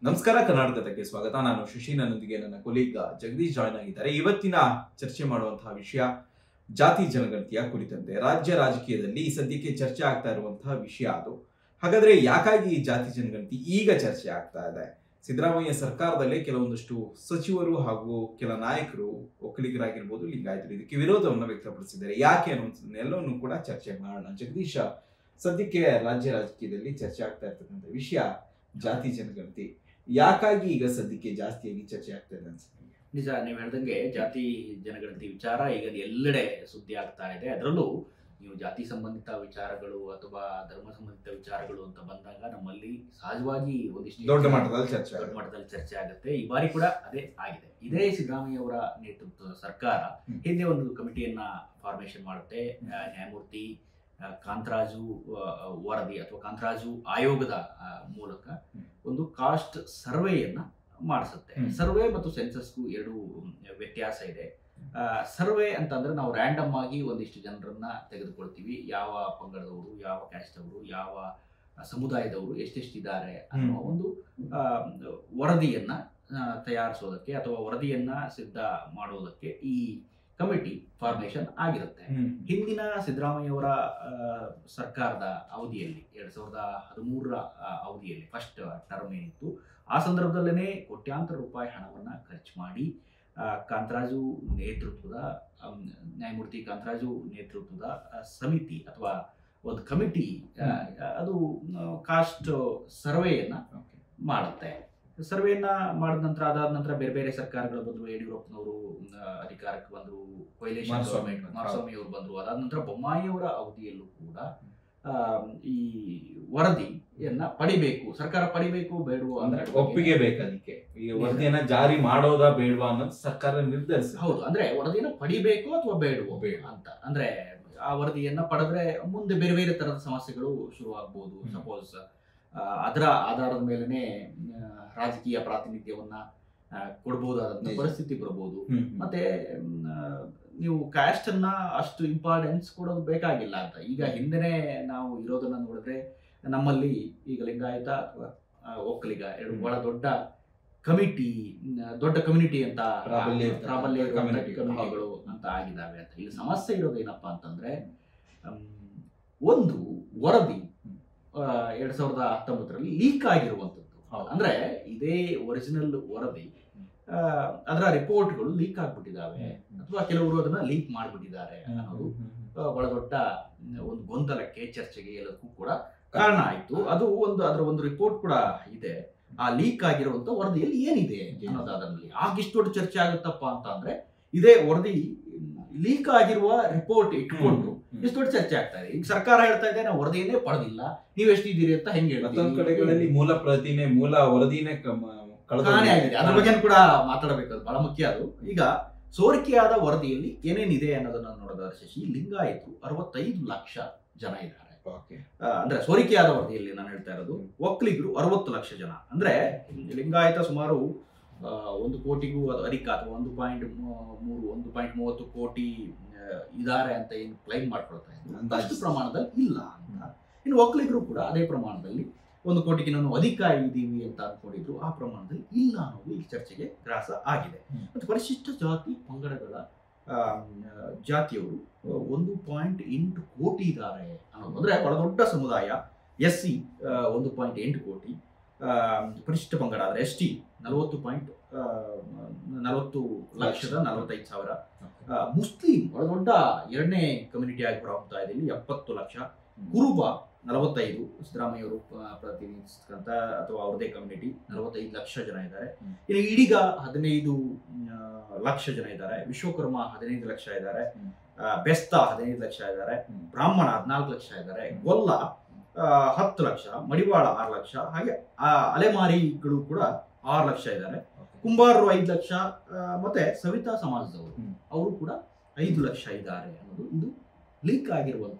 ನಮಸ್ಕಾರ ಕರ್ನಾಟಕಕ್ಕೆ ಸ್ವಾಗತ ನಾನು ಶಶಿ ನನ್ನೊಂದಿಗೆ ನನ್ನ ಕೊಲೀಗ ಜಗದೀಶ್ ಜಾಯ್ನ್ ಆಗಿದ್ದಾರೆ ಇವತ್ತಿನ ಚರ್ಚೆ ಮಾಡುವಂತಹ ವಿಷಯ ಜಾತಿ ಜನಗಣತಿಯ ಕುರಿತಂತೆ ರಾಜ್ಯ ರಾಜಕೀಯದಲ್ಲಿ ಈ ಸದ್ಯಕ್ಕೆ ಚರ್ಚೆ ಆಗ್ತಾ ಇರುವಂತಹ ವಿಷಯ ಅದು ಹಾಗಾದ್ರೆ ಯಾಕಾಗಿ ಈ ಜಾತಿ ಜನಗಣತಿ ಈಗ ಚರ್ಚೆ ಆಗ್ತಾ ಇದೆ ಸಿದ್ದರಾಮಯ್ಯ ಸರ್ಕಾರದಲ್ಲೇ ಕೆಲವೊಂದಷ್ಟು ಸಚಿವರು ಹಾಗೂ ಕೆಲ ನಾಯಕರು ಒಕ್ಕಲಿಗರಾಗಿರ್ಬೋದು ಲಿಂಗಾಯತರು ಇದಕ್ಕೆ ವಿರೋಧವನ್ನು ವ್ಯಕ್ತಪಡಿಸಿದ್ದಾರೆ ಯಾಕೆ ಅನ್ನುವಂಥದ್ದನ್ನ ಎಲ್ಲವನ್ನು ಕೂಡ ಚರ್ಚೆ ಮಾಡೋಣ ಜಗದೀಶ ಸದ್ಯಕ್ಕೆ ರಾಜ್ಯ ರಾಜಕೀಯದಲ್ಲಿ ಚರ್ಚೆ ಆಗ್ತಾ ಇರ್ತಕ್ಕಂಥ ವಿಷಯ ಜಾತಿ ಜನಗಣತಿ ಯಾಕಾಗಿ ಈಗ ಸದ್ಯಕ್ಕೆ ಜಾಸ್ತಿಯಾಗಿ ಚರ್ಚೆ ಆಗ್ತಾ ಇದೆ ಅನ್ಸುತ್ತೆ ನಿಮ್ಗೆ? ನಿಜ ನೀವು ಹೇಳ್ದಂಗೆ ಜಾತಿ ಜನಗಣತಿ ವಿಚಾರ ಈಗ ಎಲ್ಲೆಡೆ ಸುದ್ದಿ ಆಗ್ತಾ ಇದೆ ಅದರಲ್ಲೂ ನೀವು ಜಾತಿ ಸಂಬಂಧಿತ ವಿಚಾರಗಳು ಅಥವಾ ಧರ್ಮ ಸಂಬಂಧಿತ ವಿಚಾರಗಳು ಅಂತ ಬಂದಾಗ ನಮ್ಮಲ್ಲಿ ಸಹಜವಾಗಿ ಒಂದಿಷ್ಟು ದೊಡ್ಡ ಮಟ್ಟದಲ್ಲಿ ಚರ್ಚೆ ದೊಡ್ಡ ಆಗುತ್ತೆ. ಮಟ್ಟದಲ್ಲಿ ಚರ್ಚೆ ಆಗುತ್ತೆ ಈ ಬಾರಿ ಕೂಡ ಅದೇ ಆಗಿದೆ ಇದೇ ಸಿದ್ದರಾಮಯ್ಯ ಅವರ ನೇತೃತ್ವದ ಸರ್ಕಾರ ಹ್ಮ್. ಹಿಂದೆ ಒಂದು ಕಮಿಟಿಯನ್ನ ಫಾರ್ಮೇಶನ್ ಮಾಡುತ್ತೆ ಆ, ನ್ಯಾಯಮೂರ್ತಿ ಆ, ಕಾಂತರಾಜು ಆ, ವರದಿ ಅಥವಾ ಕಾಂತರಾಜು ಆಯೋಗದ ಆ, ಮೂಲಕ ಹ್ಮ್. ಒಂದು ಕಾಸ್ಟ್ ಸರ್ವೆಯನ್ನ ಮಾಡಿಸುತ್ತೆ ಹ್ಮ್. ಸರ್ವೆ ಮತ್ತು ಸೆನ್ಸಸ್ಗೂ ಎರಡು ಮ್, ವ್ಯತ್ಯಾಸ ಇದೆ ಸರ್ವೆ ಅಂತಂದ್ರೆ ನಾವು ರ್ಯಾಂಡಮ್ ಆಗಿ ಒಂದಿಷ್ಟು ಜನರನ್ನ ತೆಗೆದುಕೊಳ್ತೀವಿ ಯಾವ ಪಂಗಡದವರು ಯಾವ ಕ್ಯಾಸ್ಟ್ ಅವರು ಯಾವ ಸಮುದಾಯದವರು ಎಷ್ಟೆಷ್ಟಿದ್ದಾರೆ ಅನ್ನೋ ಹ್ಮ್. ಒಂದು ಆ, ವರದಿಯನ್ನ ಆ, ತಯಾರಿಸೋದಕ್ಕೆ ಅಥವಾ ವರದಿಯನ್ನ ಸಿದ್ಧ ಮಾಡೋದಕ್ಕೆ ಈ ಕಮಿಟಿ ಫಾರ್ಮೇಶನ್ ಆಗಿರುತ್ತೆ ಹ್ಮ್. ಹಿಂದಿನ ಸಿದ್ದರಾಮಯ್ಯವರ ಆ, ಸರ್ಕಾರದ ಅವಧಿಯಲ್ಲಿ ಎರಡ್ ಸಾವಿರದ ಹದಿಮೂರರ ಆ, ಅವಧಿಯಲ್ಲಿ ಫಸ್ಟ್ ಟರ್ಮ್ ಏನಿತ್ತು ಆ ಸಂದರ್ಭದಲ್ಲೇ ಕೋಟ್ಯಾಂತರ ರೂಪಾಯಿ ಹಣವನ್ನ ಖರ್ಚು ಮಾಡಿ ಆ, ಕಾಂತರಾಜು ನೇತೃತ್ವದ ಅಮ್, ನ್ಯಾಯಮೂರ್ತಿ ಕಾಂತರಾಜು ನೇತೃತ್ವದ ಆ, ಸಮಿತಿ ಅಥವಾ ಒಂದು ಕಮಿಟಿ ಆ, ಅದು ಕಾಸ್ಟ್ ಸರ್ವೆಯನ್ನ Okay. ಮಾಡುತ್ತೆ ಸರ್ವೆಯನ್ನ ಮಾಡಿದ ನಂತರ ಅದಾದ ನಂತರ ಬೇರೆ ಬೇರೆ ಸರ್ಕಾರಗಳು ಬಂದ್ರು ಯಡಿಯೂರಪ್ಪನವರು ಆ, ಅಧಿಕಾರಕ್ಕೆ ಬಂದ್ರು ಕೊಯ್ಲೇಶ್ ಮಾಧುಸ್ವಾಮಿ ಗೌರ್ಮೆಂಟ್ ಮಾಧುಸ್ವಾಮಿ ಅವರು ಬಂದ್ರು ಅದಾದ ನಂತರ ಬೊಮ್ಮಾಯಿ ಅವರ ಅವಧಿಯಲ್ಲೂ ಕೂಡ ಆ, ಈ ವರದಿಯನ್ನ ಪಡಿಬೇಕು ಸರ್ಕಾರ ಪಡಿಬೇಕು ಬೇಡವೋ ಅಂದ್ರೆ ಅಂದ್ರೆ ಒಪ್ಪಿಗೆ ಬೇಕು ಅದಕ್ಕೆ ಈ ವರದಿಯನ್ನ ಜಾರಿ ಮಾಡೋದಾ ಬೇಡವಾ ಅನ್ನೋದು ಸರ್ಕಾರ ನಿರ್ಧರಿಸ ಹೌದು ಅಂದ್ರೆ ವರದಿಯನ್ನು ಪಡಿಬೇಕು ಅಥವಾ ಬೇಡವೋ ಬೇಡ. ಅಂತ ಅಂದ್ರೆ ಆ ವರದಿಯನ್ನ ಪಡೆದ್ರೆ ಮುಂದೆ ಬೇರೆ ಬೇರೆ ತರದ ಸಮಸ್ಯೆಗಳು ಶುರು ಆಗ್ಬೋದು ಹ್ಮ್. ಸಪೋಸ್ ಅದರ ಆಧಾರದ ಮೇಲೆನೆ ಆ, ರಾಜಕೀಯ ಪ್ರಾತಿನಿಧ್ಯವನ್ನ ಆ, ಕೊಡ್ಬೋದಾದಂತ ನಿಜ. ಪರಿಸ್ಥಿತಿ ಬರ್ಬೋದು ಹ್ಮ್. ಮತ್ತೆ ಮ್, ಆ, ನೀವು ಕ್ಯಾಸ್ಟ್ ಅನ್ನ ಅಷ್ಟು ಇಂಪಾರ್ಟೆನ್ಸ್ ಕೊಡೋದು ಬೇಕಾಗಿಲ್ಲ ಅಂತ ಈಗ ಹಿಂದೆನೆ ನಾವು ಇರೋದನ್ನ ನೋಡಿದ್ರೆ ನಮ್ಮಲ್ಲಿ ಈಗ ಲಿಂಗಾಯತ ಅಥವಾ ಆ, ಒಕ್ಕಲಿಗ ಎರಡು ಹ್ಮ್. ಬಹಳ ದೊಡ್ಡ ಕಮಿಟಿ ದೊಡ್ಡ ಕಮ್ಯುನಿಟಿ ಅಂತ ಪ್ರಾಬಲ್ಯ ಇರ್ತಕ್ಕಂಥ ಪ್ರಾಬಲ್ಯ ಇರುವಂತ community. ಕಮ್ಯುನಿಟಿಗಳು ಅಂತ ಆಗಿದಾವೆ ಅಂತ ಇಲ್ಲಿ ಸಮಸ್ಯೆ ಇರೋದು ಏನಪ್ಪಾ ಅಂತಂದ್ರೆ ಮ್, ಒಂದು ವರದಿ ಹ್ಮ್. ಆ, ಎರಡ್ ಸಾವಿರದ ಹತ್ತೊಂಬತ್ತರಲ್ಲಿ ಲೀಕ್ ಆಗಿರುವಂತದ್ದು ಹೌದು. ಅಂದ್ರೆ ಇದೇ ಒರಿಜಿನಲ್ ವರದಿ ಆ, ಅದರ ರಿಪೋರ್ಟ್ಗಳು ಲೀಕ್ ಆಗ್ಬಿಟ್ಟಿದಾವೆ ಅಥವಾ ಕೆಲವರು ಅದನ್ನ ಲೀಕ್ ಮಾಡ್ಬಿಟ್ಟಿದ್ದಾರೆ ಅನ್ನೋದು ಆ, ಬಹಳ ದೊಡ್ಡ ಮ್, ಒಂದು ಗೊಂದಲಕ್ಕೆ ಚರ್ಚೆಗೆ ಎಲ್ಲದಕ್ಕೂ ಕೂಡ ಕಾರಣ ಆಯ್ತು ಅದು ಒಂದು ಅದರ ಒಂದು ರಿಪೋರ್ಟ್ ಕೂಡ ಇದೆ ಆ ಲೀಕ್ ಆಗಿರುವಂತ ವರದಿಯಲ್ಲಿ ಏನಿದೆ ಅನ್ನೋದು ಅದರಲ್ಲಿ ಆಗಿಷ್ಟು ದೊಡ್ಡ ಚರ್ಚೆ ಆಗುತ್ತಪ್ಪ ಅಂತ ಅಂದ್ರೆ ಇದೇ ವರದಿ ಲೀಕ್ ಆಗಿರುವ ರಿಪೋರ್ಟ್ ಇಟ್ಕೊಂಡು ಇಷ್ಟು ದೊಡ್ಡ ಚರ್ಚೆ ಆಗ್ತಾ ಇದೆ ಈಗ ಸರ್ಕಾರ ಹೇಳ್ತಾ ಇದೆ ನಾವು ವರದಿಯನ್ನೇ ಪಡೆದಿಲ್ಲ ನೀವು ಎಷ್ಟಿದ್ದೀರಿ ಅಂತ ಹೆಂಗೆ ಮತ್ತೊಂದ್ ಕಡೆಗಳಲ್ಲಿ ಮೂಲ ಪ್ರತಿನೇ ಮೂಲ ವರದಿನೇ ಕಮ- ಕಳೆದು ಕಾಣೆ ಆಗಿದೆ ಅದ್ರ ಬಗ್ಗೆ ಕೂಡ ಮಾತಾಡಬೇಕು ಅದು ಬಹಳ ಮುಖ್ಯ ಅದು ಈಗ ಸೋರಿಕೆಯಾದ ವರದಿಯಲ್ಲಿ ಏನೇನಿದೆ ಅನ್ನೋದನ್ನ ನೋಡೋದಾದ್ರೆ ಶಶಿ ಲಿಂಗಾಯತರು ಅರವತ್ತೈದು ಲಕ್ಷ ಜನ ಇದ್ದಾರೆ Okay. ಆ, ಅಂದ್ರೆ ಸೋರಿಕೆಯಾದ ವರದಿಯಲ್ಲಿ ನಾನು ಹೇಳ್ತಾ ಇರೋದು ಹ್ಮ್. ಒಕ್ಕಲಿಗರು ಅರವತ್ತು ಲಕ್ಷ ಜನ ಅಂದ್ರೆ ಲಿಂಗಾಯತ ಸುಮಾರು ಆ, ಒಂದು ಕೋಟಿಗೂ ಅದು ಅಧಿಕ ಅಥವಾ ಒಂದು ಪಾಯಿಂಟ್ ಮೂರು ಒಂದು ಪಾಯಿಂಟ್ ಮೂವತ್ತು ಕೋಟಿ ಆ, ಇದಾರೆ ಅಂತ ಏನು ಕ್ಲೈಮ್ ಮಾಡ್ಕೊಳ್ತಾ ಇದ್ರು ಅಂದಾಜು. ಅಷ್ಟು ಪ್ರಮಾಣದಲ್ಲಿ ಇಲ್ಲ ಅಂತ ಇನ್ನು ಒಕ್ಕಲಿಗರು ಕೂಡ ಅದೇ ಪ್ರಮಾಣದಲ್ಲಿ ಒಂದು ಕೋಟಿಗೆ ನಾನು ಅಧಿಕ ಇದ್ದೀವಿ ಅಂತ ಅನ್ಕೊಂಡಿದ್ರು ಆ ಪ್ರಮಾಣದಲ್ಲಿ ಇಲ್ಲ ಅನ್ನೋದು ಈ ಚರ್ಚೆಗೆ ಗ್ರಾಸ ಆಗಿದೆ ಹ್ಮ್. ಮತ್ತು ಪರಿಶಿಷ್ಟ ಜಾತಿ ಪಂಗಡಗಳ ಆ, ಜಾತಿಯವರು ಒಂದು ಪಾಯಿಂಟ್ ಎಂಟು ಕೋಟಿ ಇದ್ದಾರೆ ಅನ್ನೋದು ಅಂದ್ರೆ ಬಹಳ ದೊಡ್ಡ ಸಮುದಾಯ ಎಸ್ ಸಿ ಒಂದು ಪಾಯಿಂಟ್ ಎಂಟು ಕೋಟಿ ಆ, ಪರಿಶಿಷ್ಟ ಪಂಗಡ ಆದರೆ ಎಸ್ ಟಿ ನಲವತ್ತು ಪಾಯಿಂಟ್ ನಲವತ್ತು ಲಕ್ಷದ ನಲವತ್ತೈದು ಸಾವಿರ Okay. ಆ, ಮುಸ್ಲಿಂ ಬಹಳ ದೊಡ್ಡ ಎರಡನೇ ಕಮ್ಯುನಿಟಿ ಆಗಿ ಹೊರಹೊಮ್ತಾ ಇದೆ ಇಲ್ಲಿ ಎಪ್ಪತ್ತು ಲಕ್ಷ ಕುರುಬ ನಲವತ್ತೈದು ಸಿದ್ದರಾಮಯ್ಯ ಅವರು ಪ್ರತಿನಿಧಿಸ್ತಕ್ಕಂಥ ಅಥವಾ ಅವ್ರದೇ ಕಮ್ಯುನಿಟಿ ನಲವತ್ತೈದು ಲಕ್ಷ ಜನ ಇದ್ದಾರೆ ಹ್ಮ್. ಇನ್ನು ಈಡಿಗ ಹದಿನೈದು ಆ, ಲಕ್ಷ ಜನ ಇದ್ದಾರೆ ವಿಶ್ವಕರ್ಮ ಹದಿನೈದು ಲಕ್ಷ ಇದ್ದಾರೆ ಹ್ಮ್. ಆ, ಬೆಸ್ತ ಹದಿನೈದು ಲಕ್ಷ ಇದ್ದಾರೆ ಹ್ಮ್. ಬ್ರಾಹ್ಮಣ ಹದಿನಾಲ್ಕು ಲಕ್ಷ ಇದ್ದಾರೆ ಹ್ಮ್. ಗೊಲ್ಲ ಆ, ಹತ್ತು ಲಕ್ಷ ಮಡಿವಾಳ ಆರು ಲಕ್ಷ ಹಾಗೆ ಆ, ಅಲೆಮಾರಿಗಳು ಕೂಡ ಆರು ಲಕ್ಷ ಇದ್ದಾರೆ Okay. ಕುಂಬಾರರು ಐದು ಲಕ್ಷ ಆ, ಮತ್ತೆ ಸವಿತಾ ಸಮಾಜದವರು ಹ್ಮ್. ಅವರು ಕೂಡ ಐದು ಲಕ್ಷ ಇದ್ದಾರೆ ಅನ್ನೋದು ಇದು ಲೀಕ್ ಆಗಿರುವಂತ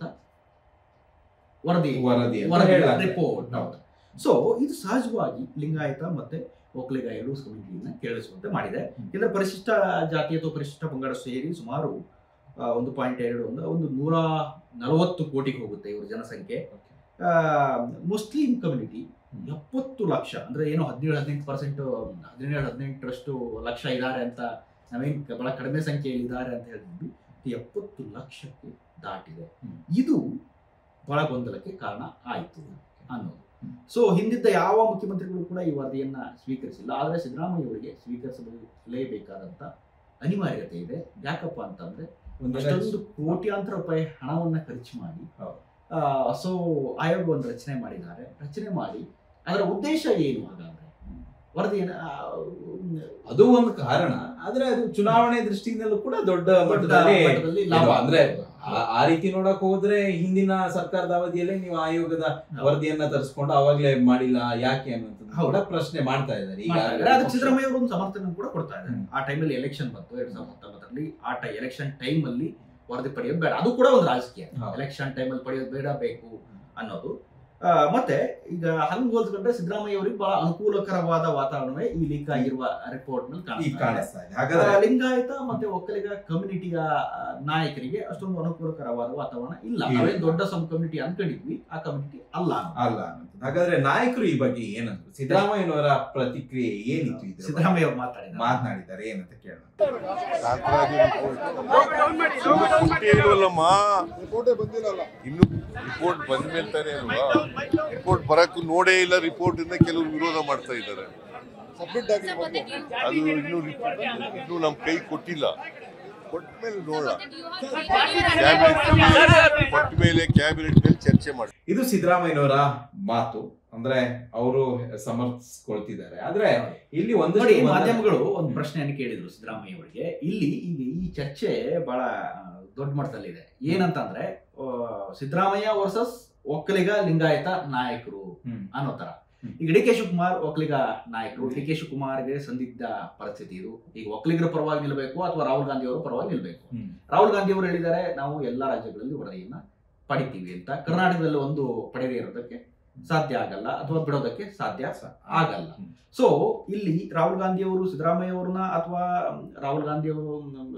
ವರದಿ ವರದಿ ಅಂತ ವರದಿ ಹೇಳಲಾಗ್ತದೆ. ರಿಪೋರ್ಟ್ ಹೌದು. ಸೊ ಇದು ಸಹಜವಾಗಿ ಲಿಂಗಾಯತ ಮತ್ತೆ ಒಕ್ಕಲಿಗ ಎರಡೂ ಕಮಿಟಿಯನ್ನ ಕೇಳಿಸುವಂತೆ ಮಾಡಿದೆ ಹ್ಮ್. ಯಾಕಂದ್ರೆ ಪರಿಶಿಷ್ಟ ಜಾತಿ ಅಥವಾ ಪರಿಶಿಷ್ಟ ಪಂಗಡ ಸೇರಿ ಸುಮಾರು ಆ, ಒಂದು ಪಾಯಿಂಟ್ ಎರಡು ಒಂದು ಒಂದು ನೂರ ನಲವತ್ತು ಕೋಟಿಗೆ ಹೋಗುತ್ತೆ ಇವ್ರ ಜನಸಂಖ್ಯೆ Okay. ಆ, ಮುಸ್ಲಿಂ ಕಮ್ಯುನಿಟಿ ಹ್ಮ್. ಎಪ್ಪತ್ತು ಲಕ್ಷ ಅಂದ್ರೆ ಏನು ಹದಿನೇಳು ಹದಿನೆಂಟು ಪರ್ಸೆಂಟ್ ಹದಿನೇಳು ಹದಿನೆಂಟರಷ್ಟು ಲಕ್ಷ ಇದ್ದಾರೆ ಅಂತ ನಾವೇನು ಬಹಳ ಕಡಿಮೆ ಸಂಖ್ಯೆಯಲ್ಲಿ ಇದ್ದಾರೆ ಅಂತ ಹೇಳಿದ್ವಿ ಎಪ್ಪತ್ತು ಲಕ್ಷಕ್ಕೆ ದಾಟಿದೆ ಹ್ಮ್. ಇದು ಬಹಳ ಗೊಂದಲಕ್ಕೆ ಕಾರಣ ಆಯಿತು ಅನ್ನೋದು ಹ್ಮ್. ಸೊ ಹಿಂದಿದ್ದ ಯಾವ ಮುಖ್ಯಮಂತ್ರಿಗಳು ಕೂಡ ಈ ವರದಿಯನ್ನ ಸ್ವೀಕರಿಸಿಲ್ಲ ಆದರೆ ಸಿದ್ದರಾಮಯ್ಯ ಅವರಿಗೆ ಸ್ವೀಕರಿಸಲೇಬೇಕಾದಂತ ಅನಿವಾರ್ಯತೆ ಇದೆ ಯಾಕಪ್ಪ ಅಂತಂದ್ರೆ ಅಷ್ಟೊಂದು ಕೋಟ್ಯಾಂತರ ರೂಪಾಯಿ ಹಣವನ್ನ ಖರ್ಚು ಮಾಡಿ ಹೌದು. ಸೊ ಆಯೋಗ ಒಂದು ರಚನೆ ಮಾಡಿದ್ದಾರೆ ರಚನೆ ಮಾಡಿ ಅದರ ಉದ್ದೇಶ ಏನು ಹಾಗಾದ್ರೆ ವರದಿಯನ್ನ ಆ, ಅದು ಒಂದು ಕಾರಣ ಆದ್ರೆ ಅದು ಚುನಾವಣೆ ದೃಷ್ಟಿಯಿಂದಲೂ ಕೂಡ ದೊಡ್ಡ ದೊಡ್ಡ ಮಟ್ಟದಲ್ಲಿ ಮಟ್ಟದಲ್ಲಿ ಲಾಭ ಇದು ಅಂದ್ರೆ ಆ- ಆ ರೀತಿ ನೋಡಕ್ ಹೋದ್ರೆ ಹಿಂದಿನ ಸರ್ಕಾರದ ಅವಧಿಯಲ್ಲೇ ನೀವು ಆಯೋಗದ ವರದಿಯನ್ನ ತರಿಸ್ಕೊಂಡು ಅವಾಗ್ಲೇ ಮಾಡಿಲ್ಲ ಯಾಕೆ ಅನ್ನೋದು ಹೌದು. ಕೂಡ ಪ್ರಶ್ನೆ ಮಾಡ್ತಾ ಇದ್ದಾರೆ ಈಗ ಮಾಡ್ತಾ ಇದ್ದಾರೆ. ಅದಕ್ಕೆ ಸಿದ್ದರಾಮಯ್ಯ ಅವರು ಒಂದು ಸಮರ್ಥನೆ ಕೂಡ ಕೊಡ್ತಾ ಇದ್ದಾರೆ ಹ್ಮ್. ಆ ಟೈಮಲ್ಲಿ ಎಲೆಕ್ಷನ್ ಬಂತು ಎರಡ್ ಸಾವಿರದ ಹತ್ತೊಂಬತ್ತರಲ್ಲಿ ಆ ಟೈ ಎಲೆಕ್ಷನ್ ಟೈಮ್ ಅಲ್ಲಿ ವರದಿ ಪಡೆಯೋದು ಬೇಡ ಅದು ಕೂಡ ಒಂದು ರಾಜಕೀಯ ಹೌದು. ಎಲೆಕ್ಷನ್ ಟೈಮಲ್ಲಿ ಪಡೆಯೋದು ಬೇಡ ಬೇಕು ಅನ್ನೋದು ಆ, ಮತ್ತೆ ಈಗ ಹಂಗ್ ಹೋಲ್ಸ್ಕೊಂಡ್ರೆ ಸಿದ್ದರಾಮಯ್ಯ ಅವರಿಗೆ ಬಹಳ ಅನುಕೂಲಕರವಾದ ವಾತಾವರಣವೇ ಈ ಲೀಕ್ ಆಗಿರುವ ರಿಪೋರ್ಟ್ ನಲ್ಲಿ ಈಗ ಕಾಣಿಸ್ತಾ ಇದೆ. ಕಾಣಿಸ್ತಾ ಇದೆ ಹಾಗಾದ್ರೆ ಆ, ಲಿಂಗಾಯತ ಮತ್ತೆ ಒಕ್ಕಲಿಗ ಕಮ್ಯುನಿಟಿಯ ಆ, ನಾಯಕರಿಗೆ ಅಷ್ಟೊಂದು ಅನುಕೂಲಕರವಾದ ವಾತಾವರಣ ಇಲ್ಲ ಇಲ್ಲ. ನಾವೇನ್ ದೊಡ್ಡ ಸಬ್ ಕಮ್ಯುನಿಟಿ ಅನ್ಕೊಂಡಿದ್ವಿ ಆ ಕಮ್ಯುನಿಟಿ ಅಲ್ಲ ಅಲ್ಲ ಅನ್ನೋದು. ಹಾಗಾದ್ರೆ ನಾಯಕರು ಈ ಬಗ್ಗೆ ಏನಂದ್ರು ಸಿದ್ದರಾಮಯ್ಯನವರ ಪ್ರತಿಕ್ರಿಯೆ ಏನಿತ್ತು ಇದ್ರ ಬಗ್ಗೆ? ಸಿದ್ದರಾಮಯ್ಯ ಅವರು ಮಾತಾಡಿದ್ದಾರೆ ಮಾತನಾಡಿದ್ದಾರೆ ಏನಂತ ಕೇಳೋಣ ಇಲ್ವಲ್ಲಮ್ಮ ಇನ್ನು ರಿಪೋರ್ಟ್ ಬಂದ ಮೇಲೆ ತಾನೇ ಅಲ್ವಾ ರಿಪೋರ್ಟ್ ಬರಕ್ಕೂ ನೋಡೇ ಇಲ್ಲ ರಿಪೋರ್ಟ್ ಇಂದ ಕೆಲವರು ವಿರೋಧ ಮಾಡ್ತಾ ಇದ್ದಾರೆ ಅದು ಇನ್ನು report ಇನ್ನು ನಮ್ ಕೈ ಕೊಟ್ಟಿಲ್ಲ ಕೊಟ್ಟ ಮೇಲೆ ನೋಡೋಣ ಕ್ಯಾಬಿನೆಟ್ ಕೊಟ್ಟ ಮೇಲೆ ಕ್ಯಾಬಿನೆಟ್ ಮೇಲೆ ಚರ್ಚೆ ಮಾಡಿ ಇದು ಸಿದ್ದರಾಮಯ್ಯನವರ ಮಾತು ಅಂದ್ರೆ ಅವರು ಸಮರ್ಥಿಸ್ಕೊಳ್ತಿದ್ದಾರೆ ಆದ್ರೆ ಇಲ್ಲಿ ನೋಡಿ ಒಂದಷ್ಟು ಗೊಂದಲ- ಮಾಧ್ಯಮಗಳು ಒಂದು ಪ್ರಶ್ನೆಯನ್ನು ಕೇಳಿದ್ರು ಸಿದ್ದರಾಮಯ್ಯ ಅವರಿಗೆ ಇಲ್ಲಿ ಈಗ ಈ ಚರ್ಚೆ ಬಹಳ ಆ, ದೊಡ್ಡ ಮಟ್ಟದಲ್ಲಿದೆ ಏನಂತಂದ್ರೆ ಆ, ಸಿದ್ದರಾಮಯ್ಯ ವರ್ಸಸ್ ಒಕ್ಕಲಿಗ ಲಿಂಗಾಯತ ನಾಯಕರು ಹ್ಮ್. ಅನ್ನೋ ತರ ಹ್ಮ್. ಈಗ ಡಿ ಕೆ ಶಿವಕುಮಾರ್ ಒಕ್ಕಲಿಗ ನಾಯಕರು ಡಿ ಕೆ ಶಿವಕುಮಾರ್ಗೆ ಸಂದಿಗ್ಧ ಪರಿಸ್ಥಿತಿ ಇದು ಈಗ ಒಕ್ಕಲಿಗರ ಪರವಾಗಿ ನಿಲ್ಬೇಕು ಅಥವಾ ರಾಹುಲ್ ಗಾಂಧಿ ಅವರ ಪರವಾಗಿ ನಿಲ್ಬೇಕು ಹ್ಮ್. ರಾಹುಲ್ ಗಾಂಧಿ ಅವರು ಹೇಳಿದ್ದಾರೆ ನಾವು ಎಲ್ಲಾ ರಾಜ್ಯಗಳಲ್ಲಿ ವರದಿಯನ್ನ ಪಡಿತೀವಿ ಅಂತ ಕರ್ನಾಟಕದಲ್ಲಿ ಒಂದು ಪಡೆದೇ ಇರೋದಕ್ಕೆ ಸಾಧ್ಯ ಆಗಲ್ಲ ಅಥವಾ ಬಿಡೋದಕ್ಕೆ ಸಾಧ್ಯ ಆಗಲ್ಲ ಹ್ಮ್. ಸೊ ಇಲ್ಲಿ ರಾಹುಲ್ ಗಾಂಧಿ ಅವರು ಸಿದ್ದರಾಮಯ್ಯ ಅವ್ರನ್ನ ಅಥವಾ ರಾಹುಲ್ ಗಾಂಧಿ ಅವರು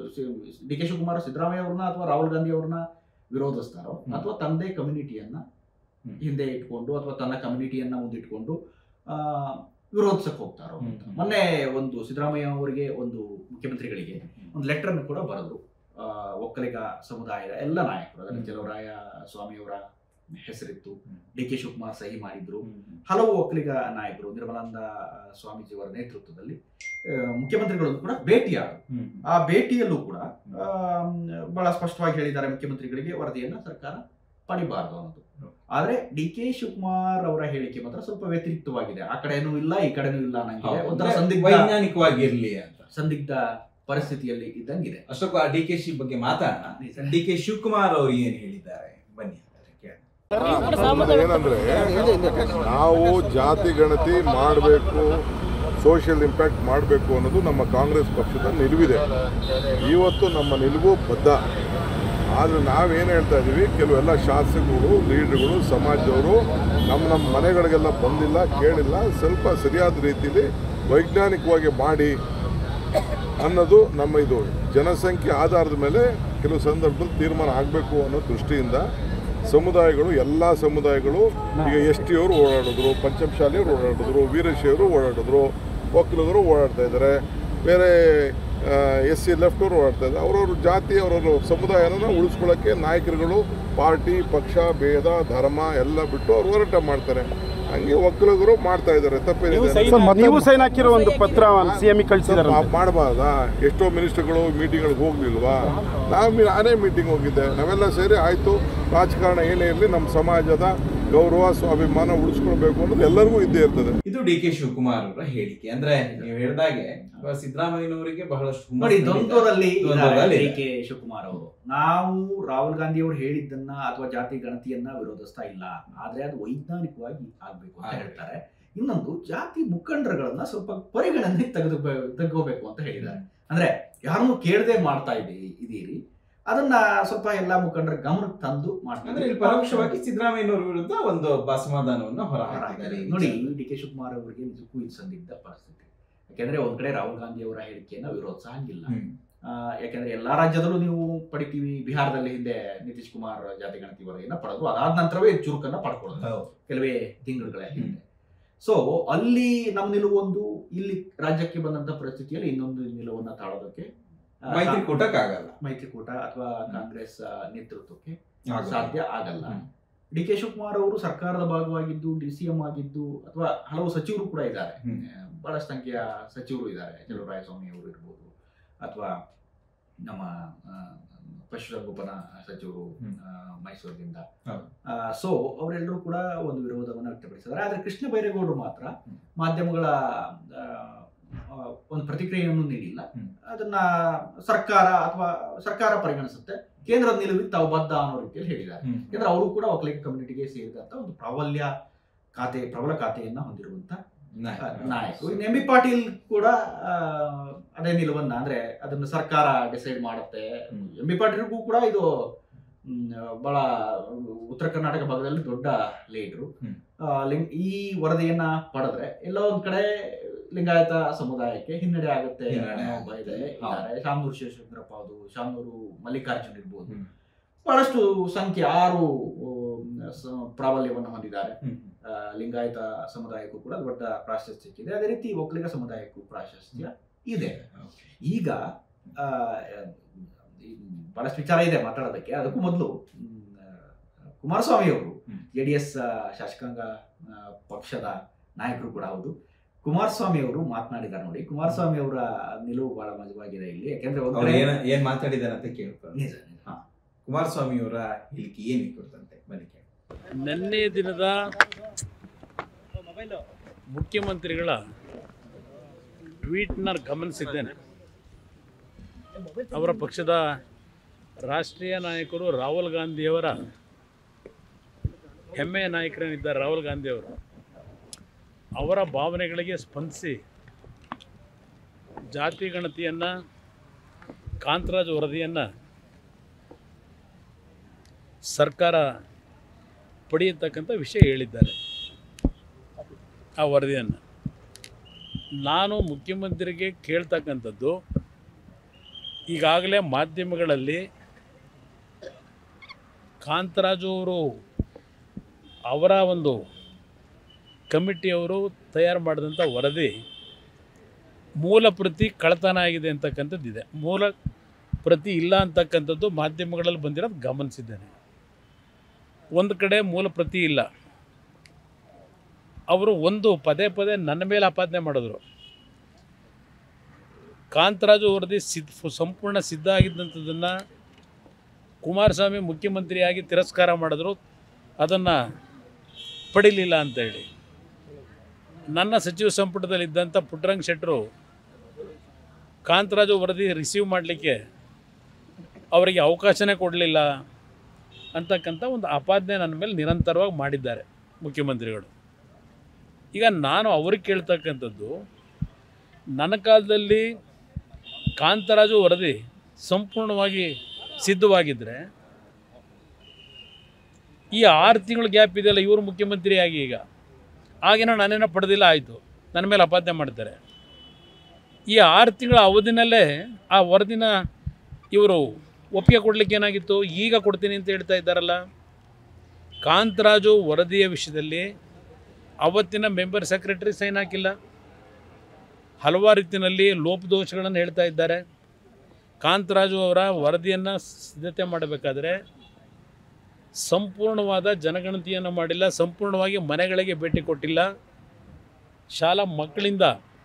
ಡಿ ಕೆ ಶಿವಕುಮಾರ್ ಸಿದ್ದರಾಮಯ್ಯ ಅವ್ರನ್ನ ಅಥವಾ ರಾಹುಲ್ ಗಾಂಧಿ ಅವ್ರನ್ನ ವಿರೋಧಿಸ್ತಾರೋ ಹ್ಮ್. ಅಥವಾ ತಂದೆ ಕಮ್ಯುನಿಟಿಯನ್ನ ಹ್ಮ್. ಹಿಂದೆ ಇಟ್ಕೊಂಡು ಅಥವಾ ತನ್ನ ಕಮ್ಯುನಿಟಿಯನ್ನ ಮುಂದಿಟ್ಕೊಂಡು ಆ, ವಿರೋಧಿಸಕ್ ಹೋಗ್ತಾರೋ ಅಂತ ಹ್ಮ್. ಮೊನ್ನೆ ಒಂದು ಸಿದ್ದರಾಮಯ್ಯ ಅವರಿಗೆ ಒಂದು ಮುಖ್ಯಮಂತ್ರಿಗಳಿಗೆ ಒಂದು ಲೆಟರ್ ಅನ್ನು ಕೂಡ ಬರೆದ್ರು ಆ, ಒಕ್ಕಲಿಗ ಸಮುದಾಯದ ಎಲ್ಲ ನಾಯಕರು ಅದರಲ್ಲಿ ಹ್ಮ್. ಕೆಲವರಾಯ ಸ್ವಾಮಿಯವರ ಹೆಸರಿತ್ತು ಹ್ಮ್. ಡಿ ಕೆ ಶಿವಕುಮಾರ್ ಸಹಿ ಮಾಡಿದ್ರು ಹ್ಮ್. ಹಲವು ಒಕ್ಕಲಿಗ ನಾಯಕರು ನಿರ್ಮಲಾನಂದ ಸ್ವಾಮೀಜಿಯವರ ನೇತೃತ್ವದಲ್ಲಿ ಆ, ಮುಖ್ಯಮಂತ್ರಿಗಳನ್ನು ಕೂಡ ಭೇಟಿಯಾದರು ಹ್ಮ್. ಆ ಭೇಟಿಯಲ್ಲೂ ಕೂಡ ಆ, ಬಹಳ ಸ್ಪಷ್ಟವಾಗಿ ಹೇಳಿದ್ದಾರೆ ಮುಖ್ಯಮಂತ್ರಿಗಳಿಗೆ ವರದಿಯನ್ನ ಸರ್ಕಾರ ಪಡಿಬಾರದು ಅನ್ನೋದು ಆದ್ರೆ ಡಿ ಕೆ ಶಿವಕುಮಾರ್ ಅವರ ಹೇಳಿಕೆ ಮಾತ್ರ ಸ್ವಲ್ಪ ವ್ಯತಿರಿಕ್ತವಾಗಿದೆ ಆ ಕಡೆನೂ ಇಲ್ಲ ಈ ಕಡೆನೂ ಇಲ್ಲ ನಂಗೆ ಹೌದು. ಒಂಥರ ಅಂದ್ರೆ ಸಂದಿಗ್ಧ ವೈಜ್ಞಾನಿಕವಾಗಿ ಇರ್ಲಿ ಅಂತ ಸಂದಿಗ್ಧ ಪರಿಸ್ಥಿತಿಯಲ್ಲಿ ಇದ್ದಂಗಿದೆ ಅಷ್ಟಕ್ಕೂ ಡಿ ಕೆ ಶಿ ಬಗ್ಗೆ ಮಾತಾಡೋಣ ಡಿ ಕೆ ಶಿವಕುಮಾರ್ ಅವರು ಏನ್ ಹೇಳಿದ್ದಾರೆ ಬನ್ನಿ ಹಾಗಾದ್ರೆ ಕೇಳೋಣ. ಏನಂದ್ರೆ ನಾವು ಜಾತಿ ಗಣತಿ ಮಾಡಬೇಕು ಸೋಷಿಯಲ್ ಇಂಪ್ಯಾಕ್ಟ್ ಮಾಡಬೇಕು ಅನ್ನೋದು ನಮ್ಮ ಕಾಂಗ್ರೆಸ್ ಪಕ್ಷದ ನಿಲುವಿದೆ ಇವತ್ತು ನಮ್ಮ ನಿಲುವು ಬದ್ಧ ಆದರೆ ನಾವೇನು ಹೇಳ್ತಾ ಇದ್ದೀವಿ ಕೆಲವೆಲ್ಲ ಶಾಸಕರು ಲೀಡರ್ಗಳು ಸಮಾಜದವರು ನಮ್ಮ ನಮ್ಮ ಮನೆಗಳಿಗೆಲ್ಲ ಬಂದಿಲ್ಲ ಕೇಳಿಲ್ಲ ಸ್ವಲ್ಪ ಸರಿಯಾದ ರೀತಿಯಲ್ಲಿ ವೈಜ್ಞಾನಿಕವಾಗಿ ಮಾಡಿ ಅನ್ನೋದು ನಮ್ಮ ಇದು ಜನಸಂಖ್ಯೆ ಆಧಾರದ ಮೇಲೆ ಕೆಲವು ಸಂದರ್ಭದಲ್ಲಿ ತೀರ್ಮಾನ ಆಗಬೇಕು ಅನ್ನೋ ದೃಷ್ಟಿಯಿಂದ ಸಮುದಾಯಗಳು ಎಲ್ಲ ಸಮುದಾಯಗಳು ಈಗ ಎಸ್ ಟಿ ಅವರು ಓಡಾಡಿದ್ರು ಪಂಚಮಶಾಲಿಯವರು ಓಡಾಡಿದ್ರು ವೀರಶೈವರು ಓಡಾಡಿದ್ರು ಒಕ್ಕಲಿಗರು ಓಡಾಡ್ತಾ ಇದ್ದಾರೆ ಬೇರೆ ಎಸ್ ಸಿ ಲೆಫ್ಟ್ ಅವರು ಓಡಾಡ್ತಾ ಇದ್ದಾರೆ ಅವ್ರವ್ರ ಜಾತಿ ಅವ್ರವ್ರ ಸಮುದಾಯನ ಉಳಿಸ್ಕೊಳ್ಳೋಕ್ಕೆ ನಾಯಕರುಗಳು ಪಾರ್ಟಿ ಪಕ್ಷ ಭೇದ ಧರ್ಮ ಎಲ್ಲ ಬಿಟ್ಟು ಅವ್ರು ಹೋರಾಟ ಮಾಡ್ತಾರೆ ಹಂಗೆ ಒಕ್ಕಲಿಗರು ಮಾಡ್ತಾ ಇದ್ದಾರೆ ತಪ್ಪೇನಿದೆ ಸರ್, ನೀವು ಸೈನ್ ಹಾಕಿರೋ ಒಂದು ಪತ್ರ ಸಿಎಂ ಕಳಿಸಿದಾರೆ ಮಾಡಬಾರ್ದಾ ಎಷ್ಟೋ ಮಿನಿಸ್ಟರ್ಗಳು ಮೀಟಿಂಗ್ಗಳಿಗೆ ಹೋಗ್ಲಿಲ್ವಾ ನಾವು ಮಿ- ನಾನೇ ಮೀಟಿಂಗ್ ಹೋಗಿದ್ದೆ ನಾವೆಲ್ಲ ಸೇರಿ ಆಯಿತು ರಾಜಕಾರಣ ಏನೇ ಇರಲಿ ನಮ್ಮ ಸಮಾಜದ ಗೌರವ ಸ್ವಾಭಿಮಾನ ಉಳಿಸ್ಕೊಳ್ಬೇಕು ಅನ್ನೋದು ಎಲ್ಲರಿಗೂ ಇದ್ದೇ ಇರ್ತದೆ ಇದು ಡಿ ಕೆ ಶಿವಕುಮಾರ್ ಅವರ ಹೇಳಿಕೆ ಅಂದ್ರೆ ನೀವು ಹೇಳಿದಾಗೆ ಸಿದ್ದರಾಮಯ್ಯನವರಿಗೆ ಬಹಳಷ್ಟು ಹುಮ್ಮಸ್ಸು ನೋಡಿ ನಡೀತಾ ಇದೆ. ದ್ವಂದ್ವದಲ್ಲಿ ದ್ವಂದ್ವದಲ್ಲಿ ಡಿ ಇದೆ. ಕೆ ಶಿವಕುಮಾರ್ ಅವರು ನಾವು ರಾಹುಲ್ ಗಾಂಧಿ ಅವರು ಹೇಳಿದ್ದನ್ನ ಅಥವಾ ಜಾತಿ ಗಣತಿಯನ್ನ ವಿರೋಧಿಸ್ತಾ ಇಲ್ಲ ಆದ್ರೆ ಅದು ವೈಜ್ಞಾನಿಕವಾಗಿ ಆಗ್ಬೇಕು ಅಂತ ಆಗ್ಬೇಕು. ಹೇಳ್ತಾರೆ ಇನ್ನೊಂದು ಜಾತಿ ಮುಖಂಡರುಗಳನ್ನ ಸ್ವಲ್ಪ ಪರಿಗಣನೆ ತೆಗೆದು ತೆಗೆದುಕೋಬೇಕು ಅಂತ ಹೇಳಿದ್ದಾರೆ ಅಂದ್ರೆ ಯಾರನ್ನು ಕೇಳದೆ ಮಾಡ್ತಾ ಇದ್ದೀವಿ ಇದೀರಿ ಅದನ್ನ ಸ್ವಲ್ಪ ಎಲ್ಲಾ ಮುಖಂಡರ ಗಮನಕ್ಕೆ ತಂದು ಅಂದ್ರೆ ಇಲ್ಲಿ ಪರೋಕ್ಷವಾಗಿ ಸಿದ್ದರಾಮಯ್ಯನವರ ವಿರುದ್ಧ ಒಂದು ಅಸಮಾಧಾನವನ್ನ ಹೊರ ಹಾಕಿದ್ದಾರೆ ಈ ನೋಡಿ ವಿಚಾರ. ಡಿ ಕೆ ಶಿವಕುಮಾರ್ ಅವರಿಗೆ ನಿಜಕ್ಕೂ ಇದು ಸಂದಿಗ್ಧ ಪರಿಸ್ಥಿತಿ ಯಾಕೆಂದ್ರೆ ಒಂದ್ ಕಡೆ ರಾಹುಲ್ ಗಾಂಧಿ ಅವರ ಹೇಳಿಕೆಯನ್ನ ವಿರೋಧಿಸಂಗಿಲ್ಲ ಹ್ಮ್. ಆ, ಯಾಕಂದ್ರೆ ಎಲ್ಲಾ ರಾಜ್ಯದಲ್ಲೂ ನೀವು ಪಡಿತೀವಿ ಬಿಹಾರದಲ್ಲಿ ಹಿಂದೆ ನಿತೀಶ್ ಕುಮಾರ್ ಜಾತಿ ಗಣತಿ ವರದಿಯನ್ನ ಪಡೆದ್ರು ಅದಾದ ನಂತರವೇ ಚುರುಕನ್ನ ಪಡ್ಕೊಳ್ಳೋದು ಹೌದು. ಕೆಲವೇ ತಿಂಗಳುಗಳ ಹಿಂದೆ ಸೊ ಅಲ್ಲಿ ನಮ್ಮ ನಿಲುವು ಒಂದು ಇಲ್ಲಿ ರಾಜ್ಯಕ್ಕೆ ಬಂದಂತ ಪರಿಸ್ಥಿತಿಯಲ್ಲಿ ಇನ್ನೊಂದು ನಿಲುವನ್ನ ತಾಳೋದಕ್ಕೆ ಆ, ಮೈತ್ರಿಕೂಟಕ್ಕಾಗಲ್ಲ ಮೈತ್ರಿಕೂಟ ಅಥವಾ ಕಾಂಗ್ರೆಸ್ ಆ, ನೇತೃತ್ವಕ್ಕೆ ಆಗಲ್ಲ. ಸಾಧ್ಯ ಆಗಲ್ಲ ಹ್ಮ್. ಡಿ ಕೆ ಶಿವಕುಮಾರ್ ಅವರು ಸರ್ಕಾರದ ಭಾಗವಾಗಿದ್ದು ಡಿ ಸಿ ಎಂ ಆಗಿದ್ದು ಅಥವಾ ಹಲವು ಸಚಿವರು ಕೂಡ ಇದ್ದಾರೆ ಹ್ಮ್. ಆ, ಬಹಳಷ್ಟು ಸಂಖ್ಯೆಯ ಸಚಿವರು ಇದ್ದಾರೆ ಚಲುವರಾಯಸ್ವಾಮಿ ಅವರು ಇರ್ಬೋದು ಅಥವಾ ನಮ್ಮ ಆ, ಪಶುಸಂಗೋಪನಾ ಸಚಿವರು ಹ್ಮ್. ಆ, ಮೈಸೂರಿನಿಂದ ಹೌದು. ಸೊ ಅವರೆಲ್ಲರೂ ಕೂಡ ಒಂದು ವಿರೋಧವನ್ನು ವ್ಯಕ್ತಪಡಿಸಿದ್ದಾರೆ ಆದರೆ ಕೃಷ್ಣ ಬೈರೇಗೌಡರು ಮಾತ್ರ ಹ್ಮ್. ಮಾಧ್ಯಮಗಳ ಆ, ಆ, ಒಂದು ಪ್ರತಿಕ್ರಿಯೆಯನ್ನು ನೀಡಿಲ್ಲ ಹ್ಮ್. ಅದನ್ನ ಸರ್ಕಾರ ಅಥವಾ ಸರ್ಕಾರ ಪರಿಗಣಿಸುತ್ತೆ ಕೇಂದ್ರದ ನಿಲುವಿಗೆ ತಾವು ಬದ್ಧ ಅನ್ನೋ ರೀತಿಯಲ್ಲಿ ಹೇಳಿದ್ದಾರೆ ಹ್ಮ್. ಯಾಕಂದ್ರೆ ಅವರು ಕೂಡ ಒಕ್ಕಲಿಗ ಕಮ್ಯುನಿಟಿಗೆ ಸೇರಿದಂತ ಒಂದು ಪ್ರಾಬಲ್ಯ ಖಾತೆ ಪ್ರಬಲ ಖಾತೆಯನ್ನ ಹೊಂದಿರುವಂತ ನಾಯಕ. ನಾಯಕರು ಎಂ ಬಿ ಪಾಟೀಲ್ ಕೂಡ ಆ, ಅದೇ ನಿಲುವನ್ನ ಅಂದ್ರೆ ಅದನ್ನ ಸರ್ಕಾರ ಡಿಸೈಡ್ ಮಾಡುತ್ತೆ ಹ್ಮ್. ಎಂ ಬಿ ಪಾಟೀಲ್ಗೂ ಕೂಡ ಇದು ಮ್, ಬಹಳ ಉತ್ತರ ಕರ್ನಾಟಕ ಭಾಗದಲ್ಲಿ ದೊಡ್ಡ ಲೀಡ್ರು ಹ್ಮ್. ಆ, ಲಿಂಗ್- ಈ ವರದಿಯನ್ನ ಪಡೆದ್ರೆ ಎಲ್ಲೋ ಒಂದ್ ಕಡೆ ಲಿಂಗಾಯತ ಸಮುದಾಯಕ್ಕೆ ಹಿನ್ನಡೆ ಆಗುತ್ತೆ ಹಿನ್ನಡೆ ಅನ್ನೋ ಆಗುತ್ತೆ. ಭಯದಲ್ಲಿ ಇದ್ದಾರೆ ಶಾಮನೂರು ಶಿವಶಂಕರಪ್ಪ ಅದು ಶಾಮನೂರು ಮಲ್ಲಿಕಾರ್ಜುನ್ ಇರ್ಬೋದು ಹ್ಮ್. ಬಹಳಷ್ಟು ಸಂಖ್ಯೆ ಆರು ಉಮ್, ಸ- ಪ್ರಾಬಲ್ಯವನ್ನು ಹೊಂದಿದ್ದಾರೆ ಹ್ಮ್. ಆ, ಲಿಂಗಾಯತ ಸಮುದಾಯಕ್ಕೂ ಕೂಡ ದೊಡ್ಡ ಪ್ರಾಶಸ್ತ್ಯ ಸಿಕ್ಕಿದೆ ಅದೇ ರೀತಿ ಒಕ್ಕಲಿಗ ಸಮುದಾಯಕ್ಕೂ ಪ್ರಾಶಸ್ತ್ಯ ಇದೆ ಈಗ ಆ, ಈ ಬಹಳಷ್ಟು ವಿಚಾರ ಇದೆ ಮಾತಾಡೋದಕ್ಕೆ ಅದಕ್ಕೂ ಮೊದಲು ಕುಮಾರಸ್ವಾಮಿ ಅವರು ಹ್ಮ್. ಜೆ ಡಿ ಎಸ್ ಶಾಸಕಾಂಗ ಆ, ಪಕ್ಷದ ನಾಯಕರು ಕೂಡ ಹೌದು ಕುಮಾರಸ್ವಾಮಿ ಅವರು ಮಾತನಾಡಿದ್ದಾರೆ ನೋಡಿ ಕುಮಾರಸ್ವಾಮಿ ಅವರ ನಿಲುವು ಬಹಳ ಮಜವಾಗಿದೆ ಇಲ್ಲಿ ಯಾಕೆಂದ್ರೆ ಒಂದ್ ಅವ್ರು ಕಡೆ- ಏನ್ ಏನ್ ಮಾತಾಡಿದಾರೆ ಅಂತ ಕೇಳ್ತಾರೆ ನಿಜ ನಿಜ. ಕುಮಾರಸ್ವಾಮಿ ಅವರ ಹೇಳಿಕೆ ಏನ್ ಕುರಿತಂತೆ ಬನ್ನಿ ಕೇಳಿ. ನಿನ್ನೆ ದಿನದ ಮುಖ್ಯಮಂತ್ರಿಗಳ ಟ್ವೀಟ್ನ ಗಮನಿಸಿದ್ದೇನೆ ಅವರ ಪಕ್ಷದ ರಾಷ್ಟ್ರೀಯ ನಾಯಕರು ರಾಹುಲ್ ಗಾಂಧಿಯವರ ಹೆಮ್ಮೆಯ ನಾಯಕರೇನಿದ್ದಾರೆ ರಾಹುಲ್ ಗಾಂಧಿಯವರು ಅವರ ಭಾವನೆಗಳಿಗೆ ಸ್ಪಂದಿಸಿ ಜಾತಿ ಗಣತಿಯನ್ನು ಕಾಂತರಾಜ್ ವರದಿಯನ್ನು ಸರ್ಕಾರ ಪಡೆಯತಕ್ಕಂಥ ವಿಷಯ ಹೇಳಿದ್ದಾರೆ ಆ ವರದಿಯನ್ನು ನಾನು ಮುಖ್ಯಮಂತ್ರಿಗೆ ಕೇಳ್ತಕ್ಕಂಥದ್ದು ಈಗಾಗಲೇ ಮಾಧ್ಯಮಗಳಲ್ಲಿ ಕಾಂತರಾಜು ಅವರು ಅವರ ಒಂದು ಕಮಿಟಿಯವರು ತಯಾರು ಮಾಡಿದಂಥ ವರದಿ ಮೂಲ ಪ್ರತಿ ಕಳ್ಳತನ ಆಗಿದೆ ಅಂತಕ್ಕಂಥದ್ದಿದೆ ಮೂಲ ಪ್ರತಿ ಇಲ್ಲ ಅಂತಕ್ಕಂಥದ್ದು ಮಾಧ್ಯಮಗಳಲ್ಲಿ ಬಂದಿರೋದು ಗಮನಿಸಿದ್ದೇನೆ ಒಂದು ಕಡೆ ಮೂಲ ಪ್ರತಿ ಇಲ್ಲ ಅವರು ಒಂದು ಪದೇ ಪದೇ ನನ್ನ ಮೇಲೆ ಆಪಾದನೆ ಮಾಡಿದ್ರು ಕಾಂತರಾಜು ವರದಿ ಸಿದ್ಧ ಸಂಪೂರ್ಣ ಸಿದ್ಧ ಆಗಿದ್ದಂಥದ್ದನ್ನು ಕುಮಾರಸ್ವಾಮಿ ಮುಖ್ಯಮಂತ್ರಿಯಾಗಿ ತಿರಸ್ಕಾರ ಮಾಡಿದ್ರು ಅದನ್ನು ಪಡಿಲಿಲ್ಲ ಅಂತೇಳಿ ನನ್ನ ಸಚಿವ ಸಂಪುಟದಲ್ಲಿದ್ದಂಥ ಪುಟ್ಟರಂಗ ಶೆಟ್ಟರು ಕಾಂತರಾಜು ವರದಿ ರಿಸೀವ್ ಮಾಡಲಿಕ್ಕೆ ಅವರಿಗೆ ಅವಕಾಶನೇ ಕೊಡಲಿಲ್ಲ ಅಂತಕ್ಕಂಥ ಒಂದು ಆಪಾದನೆ ನನ್ನ ಮೇಲೆ ನಿರಂತರವಾಗಿ ಮಾಡಿದ್ದಾರೆ ಮುಖ್ಯಮಂತ್ರಿಗಳು ಈಗ ನಾನು ಅವ್ರಿಗೆ ಕೇಳ್ತಕ್ಕಂಥದ್ದು ನನ್ನ ಕಾಲದಲ್ಲಿ ಕಾಂತರಾಜು ವರದಿ ಸಂಪೂರ್ಣವಾಗಿ ಸಿದ್ಧವಾಗಿದ್ದರೆ ಈ ಆರು ತಿಂಗಳು ಗ್ಯಾಪ್ ಇದೆಯಲ್ಲ ಇವರು ಮುಖ್ಯಮಂತ್ರಿಯಾಗಿ ಈಗ ಆಗಿನ ನಾನೇನೋ ಪಡೆದಿಲ್ಲ ಆಯಿತು ನನ್ನ ಮೇಲೆ ಅಪಾದನೆ ಮಾಡ್ತಾರೆ ಈ ಆರು ತಿಂಗಳ ಅವಧಿನಲ್ಲೇ ಆ ವರದಿನ ಇವರು ಒಪ್ಪಿಗೆ ಕೊಡಲಿಕ್ಕೆ ಏನಾಗಿತ್ತು ಈಗ ಕೊಡ್ತೀನಿ ಅಂತ ಹೇಳ್ತಾ ಇದ್ದಾರಲ್ಲ ಕಾಂತರಾಜು ವರದಿಯ ವಿಷಯದಲ್ಲಿ ಅವತ್ತಿನ ಮೆಂಬರ್ ಸೆಕ್ರೆಟರಿ ಸೈನ್ ಹಾಕಿಲ್ಲ ಹಲವಾರು ರೀತಿಯಲ್ಲಿ ಲೋಪದೋಷಗಳನ್ನು ಹೇಳ್ತಾ ಇದ್ದಾರೆ ಕಾಂತರಾಜು ಅವರ ವರದಿಯನ್ನು ಸಿದ್ಧತೆ ಮಾಡಬೇಕಾದ್ರೆ ಸಂಪೂರ್ಣವಾದ ಜನಗಣತಿಯನ್ನು ಮಾಡಿಲ್ಲ ಸಂಪೂರ್ಣವಾಗಿ ಮನೆಗಳಿಗೆ ಭೇಟಿ ಕೊಟ್ಟಿಲ್ಲ ಶಾಲಾ ಮಕ್ಕಳಿಂದ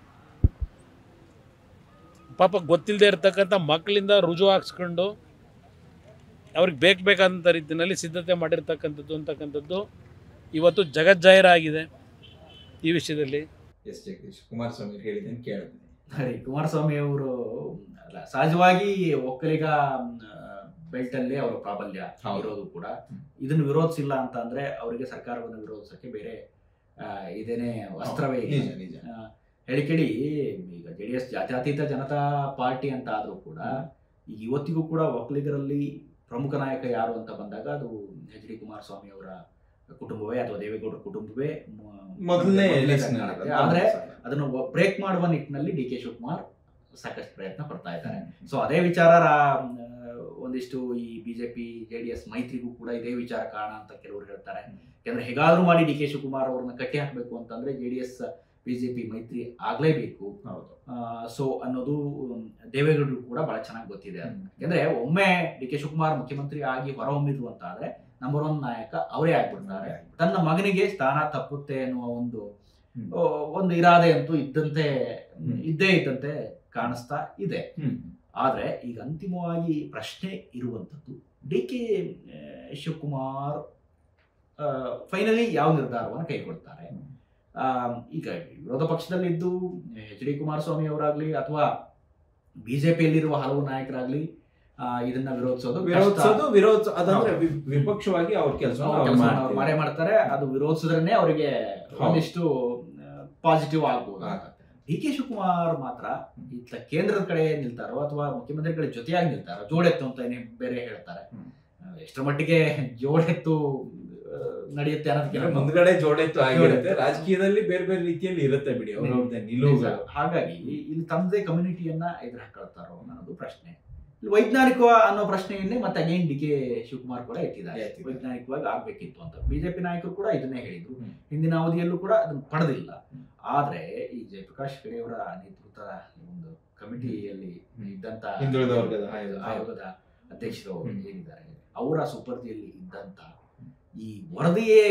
ಪಾಪ ಗೊತ್ತಿಲ್ಲದೆ ಇರತಕ್ಕಂಥ ಮಕ್ಕಳಿಂದ ರುಜು ಹಾಕ್ಸ್ಕೊಂಡು ಅವ್ರಿಗೆ ಬೇಕು ಬೇಕಾದಂಥ ರೀತಿಯಲ್ಲಿ ಸಿದ್ಧತೆ ಮಾಡಿರ್ತಕ್ಕಂಥದ್ದು ಅಂತಕ್ಕಂಥದ್ದು ಇವತ್ತು ಜಗಜ್ಜಾಹಿರ ಆಗಿದೆ ಈ ವಿಷಯದಲ್ಲಿ ಎಸ್ ಜಗದೀಶ್ ಕುಮಾರಸ್ವಾಮಿ ಅವ್ರು ಹೇಳಿದ್ದೇನೆ ಕೇಳಿದ್ದೀನಿ ಸರಿ ಕುಮಾರಸ್ವಾಮಿ ಅವರು ಅಲ್ಲ ಸಹಜವಾಗಿ ಒಕ್ಕಲಿಗ ಬೆಲ್ಟ್ ಅಲ್ಲಿ ಅವರ ಪ್ರಾಬಲ್ಯ ಹೌದು. ಇರೋದು ಕೂಡ ಹ್ಮ್. ಇದನ್ನು ವಿರೋಧಿಸಿಲ್ಲ ಅಂತ ಅಂದ್ರೆ ಅವರಿಗೆ ಸರ್ಕಾರವನ್ನು ವಿರೋಧಿಸಕ್ಕೆ ಬೇರೆ ಆ, ಇದೇನೇ ಅಸ್ತ್ರವೇ ಇಲ್ಲ ನಿಜ ನಿಜ ಆ, ಹೇಳಿ ಕೇಳಿ ಈಗ ಜೆ ಡಿ ಎಸ್ ಜಾತ್ಯತೀತ ಜನತಾ ಪಾರ್ಟಿ ಅಂತ ಆದ್ರೂ ಕೂಡ ಈಗ ಇವತ್ತಿಗೂ ಕೂಡ ಒಕ್ಕಲಿಗರಲ್ಲಿ ಪ್ರಮುಖ ನಾಯಕ ಯಾರು ಅಂತ ಬಂದಾಗ ಅದು ಎಚ್ ಡಿ ಕುಮಾರಸ್ವಾಮಿ ಅವರ ಕುಟುಂಬವೇ ಅಥವಾ ದೇವೇಗೌಡರ ಕುಟುಂಬವೇ ಮ- ಮೊದಲನೇ ಮೊದಲನೇ list ನಲ್ಲಿ ಕಾಣುತ್ತೆ. ಇರೋದು. ಆದ್ರೆ ಅದನ್ನು ಬ್ರೇಕ್ ಮಾಡುವ ನಿಟ್ಟಿನಲ್ಲಿ ಡಿ ಕೆ ಶಿವಕುಮಾರ್ ಸಾಕಷ್ಟು ಪ್ರಯತ್ನ ಪಡ್ತಾ ಇದ್ದಾರೆ ಸೊ ಅದೇ ವಿಚಾರ ರಾ- ಆ, ಒಂದಿಷ್ಟು ಈ ಬಿಜೆಪಿ ಜೆ ಡಿ ಎಸ್ ಮೈತ್ರಿಗೂ ಕೂಡ ಇದೇ ವಿಚಾರ ಕಾರಣ ಅಂತ ಕೆಲವರು ಹೇಳ್ತಾರೆ ಯಾಕಂದ್ರೆ ಹೇಗಾದ್ರೂ ಮಾಡಿ ಡಿ ಕೆ ಶಿವಕುಮಾರ್ ಅವ್ರನ್ನ ಕಟ್ಟಿ ಹಾಕಬೇಕು ಅಂತಂದ್ರೆ ಜೆ ಡಿ ಎಸ್ ಬಿಜೆಪಿ ಮೈತ್ರಿ ಆಗ್ಲೇಬೇಕು ಹೌದು ಸೊ ಅನ್ನೋದು ಮ್, ದೇವೇಗೌಡರು ಕೂಡ ಬಹಳ ಚೆನ್ನಾಗಿ ಗೊತ್ತಿದೆ ಅದು. ಯಾಕಂದ್ರೆ ಒಮ್ಮೆ ಡಿ ಕೆ ಶಿವಕುಮಾರ್ ಮುಖ್ಯಮಂತ್ರಿ ಆಗಿ ಹೊರಹೊಮ್ಮಿದ್ರು ಅಂತ ಆದ್ರೆ ನಂಬರ್ ಒನ್ ನಾಯಕ ಅವರೇ ಆಗ್ಬಿಡ್ತಾರೆ ತನ್ನ ಮಗನಿಗೆ ಸ್ಥಾನ ತಪ್ಪುತ್ತೆ ಅನ್ನುವ ಒಂದು ಹ್ಮ್. ಆ, ಒಂದು ಇರಾದೆ ಅಂತೂ ಇದ್ದಂತೆ ಹ್ಮ್. ಇದ್ದೇ ಇದ್ದಂತೆ ಕಾಣಿಸ್ತಾ ಇದೆ ಹ್ಮ್. ಆದ್ರೆ ಈಗ ಅಂತಿಮವಾಗಿ ಪ್ರಶ್ನೆ ಇರುವಂತದ್ದು ಡಿ ಕೆ ಶಿವಕುಮಾರ್ ಫೈನಲಿ ಯಾವ ನಿರ್ಧಾರವನ್ನು ಕೈಗೊಳ್ತಾರೆ ಆ, ಈಗ ವಿರೋಧ ಪಕ್ಷದಲ್ಲಿದ್ದು ಎಚ್ ಡಿ ಕುಮಾರಸ್ವಾಮಿ ಅವರಾಗ್ಲಿ ಅಥವಾ ಬಿಜೆಪಿಯಲ್ಲಿರುವ ಹಲವು ನಾಯಕರಾಗ್ಲಿ ಆ, ಇದನ್ನ ವಿರೋಧಿಸೋದು ಕಷ್ಟ. ವಿರೋಧಿಸೋದು ವಿರೋಧ ಅದಂದ್ರೆ ವಿ- ವಿಪಕ್ಷವಾಗಿ ಅವ್ರ ಕೆಲಸ ಅವ್ರ ಕೆಲ್ಸವನ್ನ ಅವ್ರು ಮಾಡೇ ಮಾಡ್ತಾರೆ ಅದು ವಿರೋಧಿಸಿದ್ರೆ ಅವರಿಗೆ ಹೌದು. ಒಂದಿಷ್ಟು ಪಾಸಿಟಿವ್ ಆಗ್ಬೋದು ಆಗತ್ತೆ. ಡಿ ಕೆ ಶಿವಕುಮಾರ್ ಮಾತ್ರ ಇತ್ತ ಕೇಂದ್ರದ ಕಡೆ ನಿಲ್ತಾರೋ ಅಥವಾ ಮುಖ್ಯಮಂತ್ರಿಗಳ ಜೊತೆಯಾಗಿ ನಿಲ್ತಾರೋ ಜೋಡೆತ್ತು ಅಂತ ಏನೇ ಬೇರೆ ಹೇಳ್ತಾರೆ ಹ್ಮ್. ಆ, ಎಷ್ಟರ ಮಟ್ಟಿಗೆ ಜೋಡೆತ್ತು ಆ, ನಡೆಯುತ್ತೆ ಅನ್ನೋದಕ್ಕೆ ಅಂದ್ರೆ ಮುಂದ್ಗಡೆ ಜೋಡೆತ್ತು ಆಗಿರುತ್ತೆ ರಾಜಕೀಯದಲ್ಲಿ ಬೇರೆ ಬೇರೆ ರೀತಿಯಲ್ಲಿ ಇರುತ್ತೆ ಬಿಡಿ ಅವ್ರವ್ರದ್ದೇ ನಿಜ. ನಿಲುವುಗಳು ಹಾಗಾಗಿ ಇಲ್ಲಿ ತಮ್ಮದೇ ಕಮ್ಯುನಿಟಿಯನ್ನ ಎದುರು ಹಾಕೊಳ್ತಾರೋ ಅನ್ನೋದು ಪ್ರಶ್ನೆ ಇಲ್ಲಿ ವೈಜ್ಞಾನಿಕ ಅನ್ನೋ ಪ್ರಶ್ನೆಯನ್ನೇ ಮತ್ತೆ ಅಗೇನ್ ಡಿ ಕೆ ಶಿವಕುಮಾರ್ ಕೂಡ ಎತ್ತಿದ್ದಾರೆ ಎತ್ತಿದ್ದಾರೆ. ವೈಜ್ಞಾನಿಕವಾಗಿ ಆಗ್ಬೇಕಿತ್ತು ಅಂತ ಬಿಜೆಪಿ ನಾಯಕರು ಕೂಡ ಇದನ್ನೇ ಹೇಳಿದ್ರು ಹ್ಮ್. ಹಿಂದಿನ ಅವಧಿಯಲ್ಲೂ ಕೂಡ ಅದನ್ನ ಪಡೆದಿಲ್ಲ ಹ್ಮ್. ಆದ್ರೆ ಈ ಜಯಪ್ರಕಾಶ್ ಅವರ ನೇತೃತ್ವದ ಒಂದು ಕಮಿಟಿಯಲ್ಲಿ ಹ್ಮ್. ಇದ್ದಂತ ಹಿಂದುಳಿದ ವರ್ಗದ ಆಯೋಗ. ಆಯೋಗದ ಅಧ್ಯಕ್ಷರು ಹ್ಮ್. ಏನಿದ್ದಾರೆ ಅವರ ಸುಪರ್ದಿಯಲ್ಲಿ ಇದ್ದಂತ ಈ ವರದಿಯೇ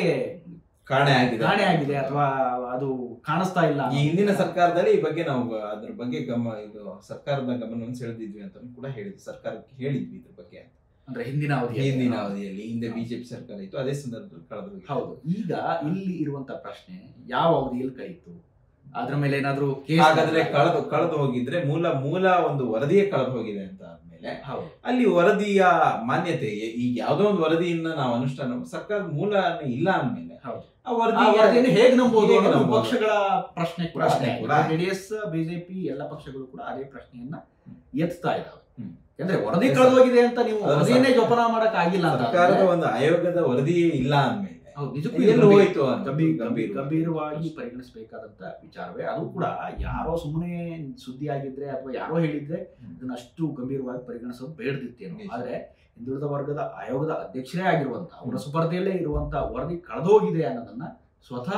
ಕಾಣೆ ಆಗಿದೆ ಕಾಣೆ ಆಗಿದೆ ಅಥವಾ ಅದು ಕಾಣಿಸ್ತಾ ಇಲ್ಲ ಈ ಹಿಂದಿನ ಸರ್ಕಾರದಲ್ಲಿ ಈ ಬಗ್ಗೆ ನಾವು ಅದ್ರ ಬಗ್ಗೆ ಗಮ ಇದು ಸರ್ಕಾರದ ಗಮನವನ್ನು ಸೆಳೆದಿದ್ವಿ ಅಂತ ಕೂಡ ಹೇಳಿದ್ವಿ ಸರ್ಕಾರಕ್ಕೆ ಹೇಳಿದ್ವಿ ಇದ್ರ ಬಗ್ಗೆ ಅಂದ್ರೆ ಹಿಂದಿನ ಅವಧಿ ಹಿಂದಿನ ಅವಧಿಯಲ್ಲಿ ಹಿಂದೆ ಬಿಜೆಪಿ ಸರ್ಕಾರ ಇತ್ತು ಅದೇ ಸಂದರ್ಭದಲ್ಲಿ ಕಳೆದು ಹೋಗಿದೆ. ಹೌದು ಈಗ ಇಲ್ಲಿ ಇರುವಂತ ಪ್ರಶ್ನೆ ಯಾವ ಅವಧಿಯಲ್ಲಿ ಕಳೀತು ಅದ್ರ ಮೇಲೆ ಏನಾದ್ರೂ ಕೇಸ್ ಹಾಗಾದ್ರೆ ಕಳೆದು ಕಳೆದು ಹೋಗಿದ್ರೆ ಮೂಲ ಮೂಲ ಒಂದು ವರದಿಯೇ ಕಳೆದು ಹೋಗಿದೆ ಅಂತ ಆದ್ಮೇಲೆ ಹೌದು ಅಲ್ಲಿ ವರದಿಯ ಮಾನ್ಯತೆ ಎ- ಈಗ ಯಾವ್ದೋ ಒಂದು ವರದಿಯನ್ನ ನಾವು ಅನುಷ್ಠಾನ ಸರ್ಕಾರದ ಮೂಲ ಇಲ್ಲ ಅಂದ್ಮೇಲೆ ಹೌದು. ಆ ಆ ವರದಿ ವರದಿಯನ್ನು ಹೇಗೆ ನಂಬೋದು ಹೇಗೆ ಅನ್ನೋದು ನಂಬೋದು? ಪಕ್ಷಗಳ ಪ್ರಶ್ನೆ ಕೂಡ ಪ್ರಶ್ನೆ ಕೂಡ. ಜೆಡಿಎಸ್ ಬಿಜೆಪಿ ಎಲ್ಲ ಪಕ್ಷಗಳು ಕೂಡ ಅದೇ ಪ್ರಶ್ನೆಯನ್ನ ಎತ್ತಾ ಇದಾವೆ ಹ್ಮ್. ಯಾಕಂದ್ರೆ ವರದಿ ಅದೇ ಕಳೆದೋಗಿದೆ ಅಂತ ನೀವು ಅದನ್ನ ವರದಿಯನ್ನೇ ಸರ್ಕಾರ- ಜೋಪಾನ ಮಾಡಕ್ ಆಗಿಲ್ಲ ಅಂತ ಸರ್ಕಾರದ ಆದ್ರೆ, ಒಂದು ಆಯೋಗದ ವರದಿಯೇ ಇಲ್ಲ ಅಂದ್ಮೇಲೆ ಹೌದು, ನಿಜಕ್ಕೂ ಎಲ್ಲಿ ಇದು ಹೋಯ್ತು ಅನ್ನೋದು ಗಂಭೀರ ಗಂಭೀರ ಗಂಭೀರವಾಗಿ ಪರಿಗಣಿಸಬೇಕಾದಂತ ವಿಚಾರವೇ ಅದು ಕೂಡ ಯಾರೋ ಸುಮ್ಮನೆ ಸುದ್ದಿ ಆಗಿದ್ರೆ ಅಥವಾ ಯಾರೋ ಹೇಳಿದ್ರೆ ಅದನ್ನ ಅಷ್ಟು ಗಂಭೀರವಾಗಿ ಪರಿಗಣಿಸೋದು ಬೇಡದಿತ್ತೇನು ನಿಜ. ಆದ್ರೆ ಹಿಂದುಳಿದ ವರ್ಗದ ಆಯೋಗದ ಅಧ್ಯಕ್ಷರೇ ಆಗಿರುವಂತ ಅವರ ಸುಪರ್ದಿಯಲ್ಲೇ ಇರುವಂತ ವರದಿ ಕಳೆದೋಗಿದೆ ಅನ್ನೋದನ್ನ ಸ್ವತಃ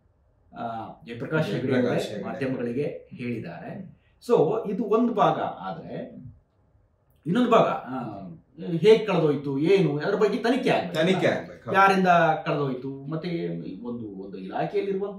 ಆ, ಜಯಪ್ರಕಾಶ್ ಹೆಗಡೆ ಅವರೇ ಜಯಪ್ರಕಾಶ್ ಹೆಗಡೆ. ಮಾಧ್ಯಮಗಳಿಗೆ ಹೇಳಿದ್ದಾರೆ ಹ್ಮ್. ಸೊ ಇದು ಒಂದು ಭಾಗ ಆದ್ರೆ ಇನ್ನೊಂದು ಭಾಗ ಆ, ಹೇಗ್ ಕಳೆದೋಯ್ತು ಏನು ಅದ್ರ ಬಗ್ಗೆ ತನಿಖೆ ಆಗ್ಬೇಕು ತನಿಖೆ ಆಗ್ಬೇಕು ಯಾರಿಂದ ಕಳೆದೋಯ್ತು ಮತ್ತೆ ಒಂದು ಒಂದು ಇಲಾಖೆಯಲ್ಲಿರುವಂತ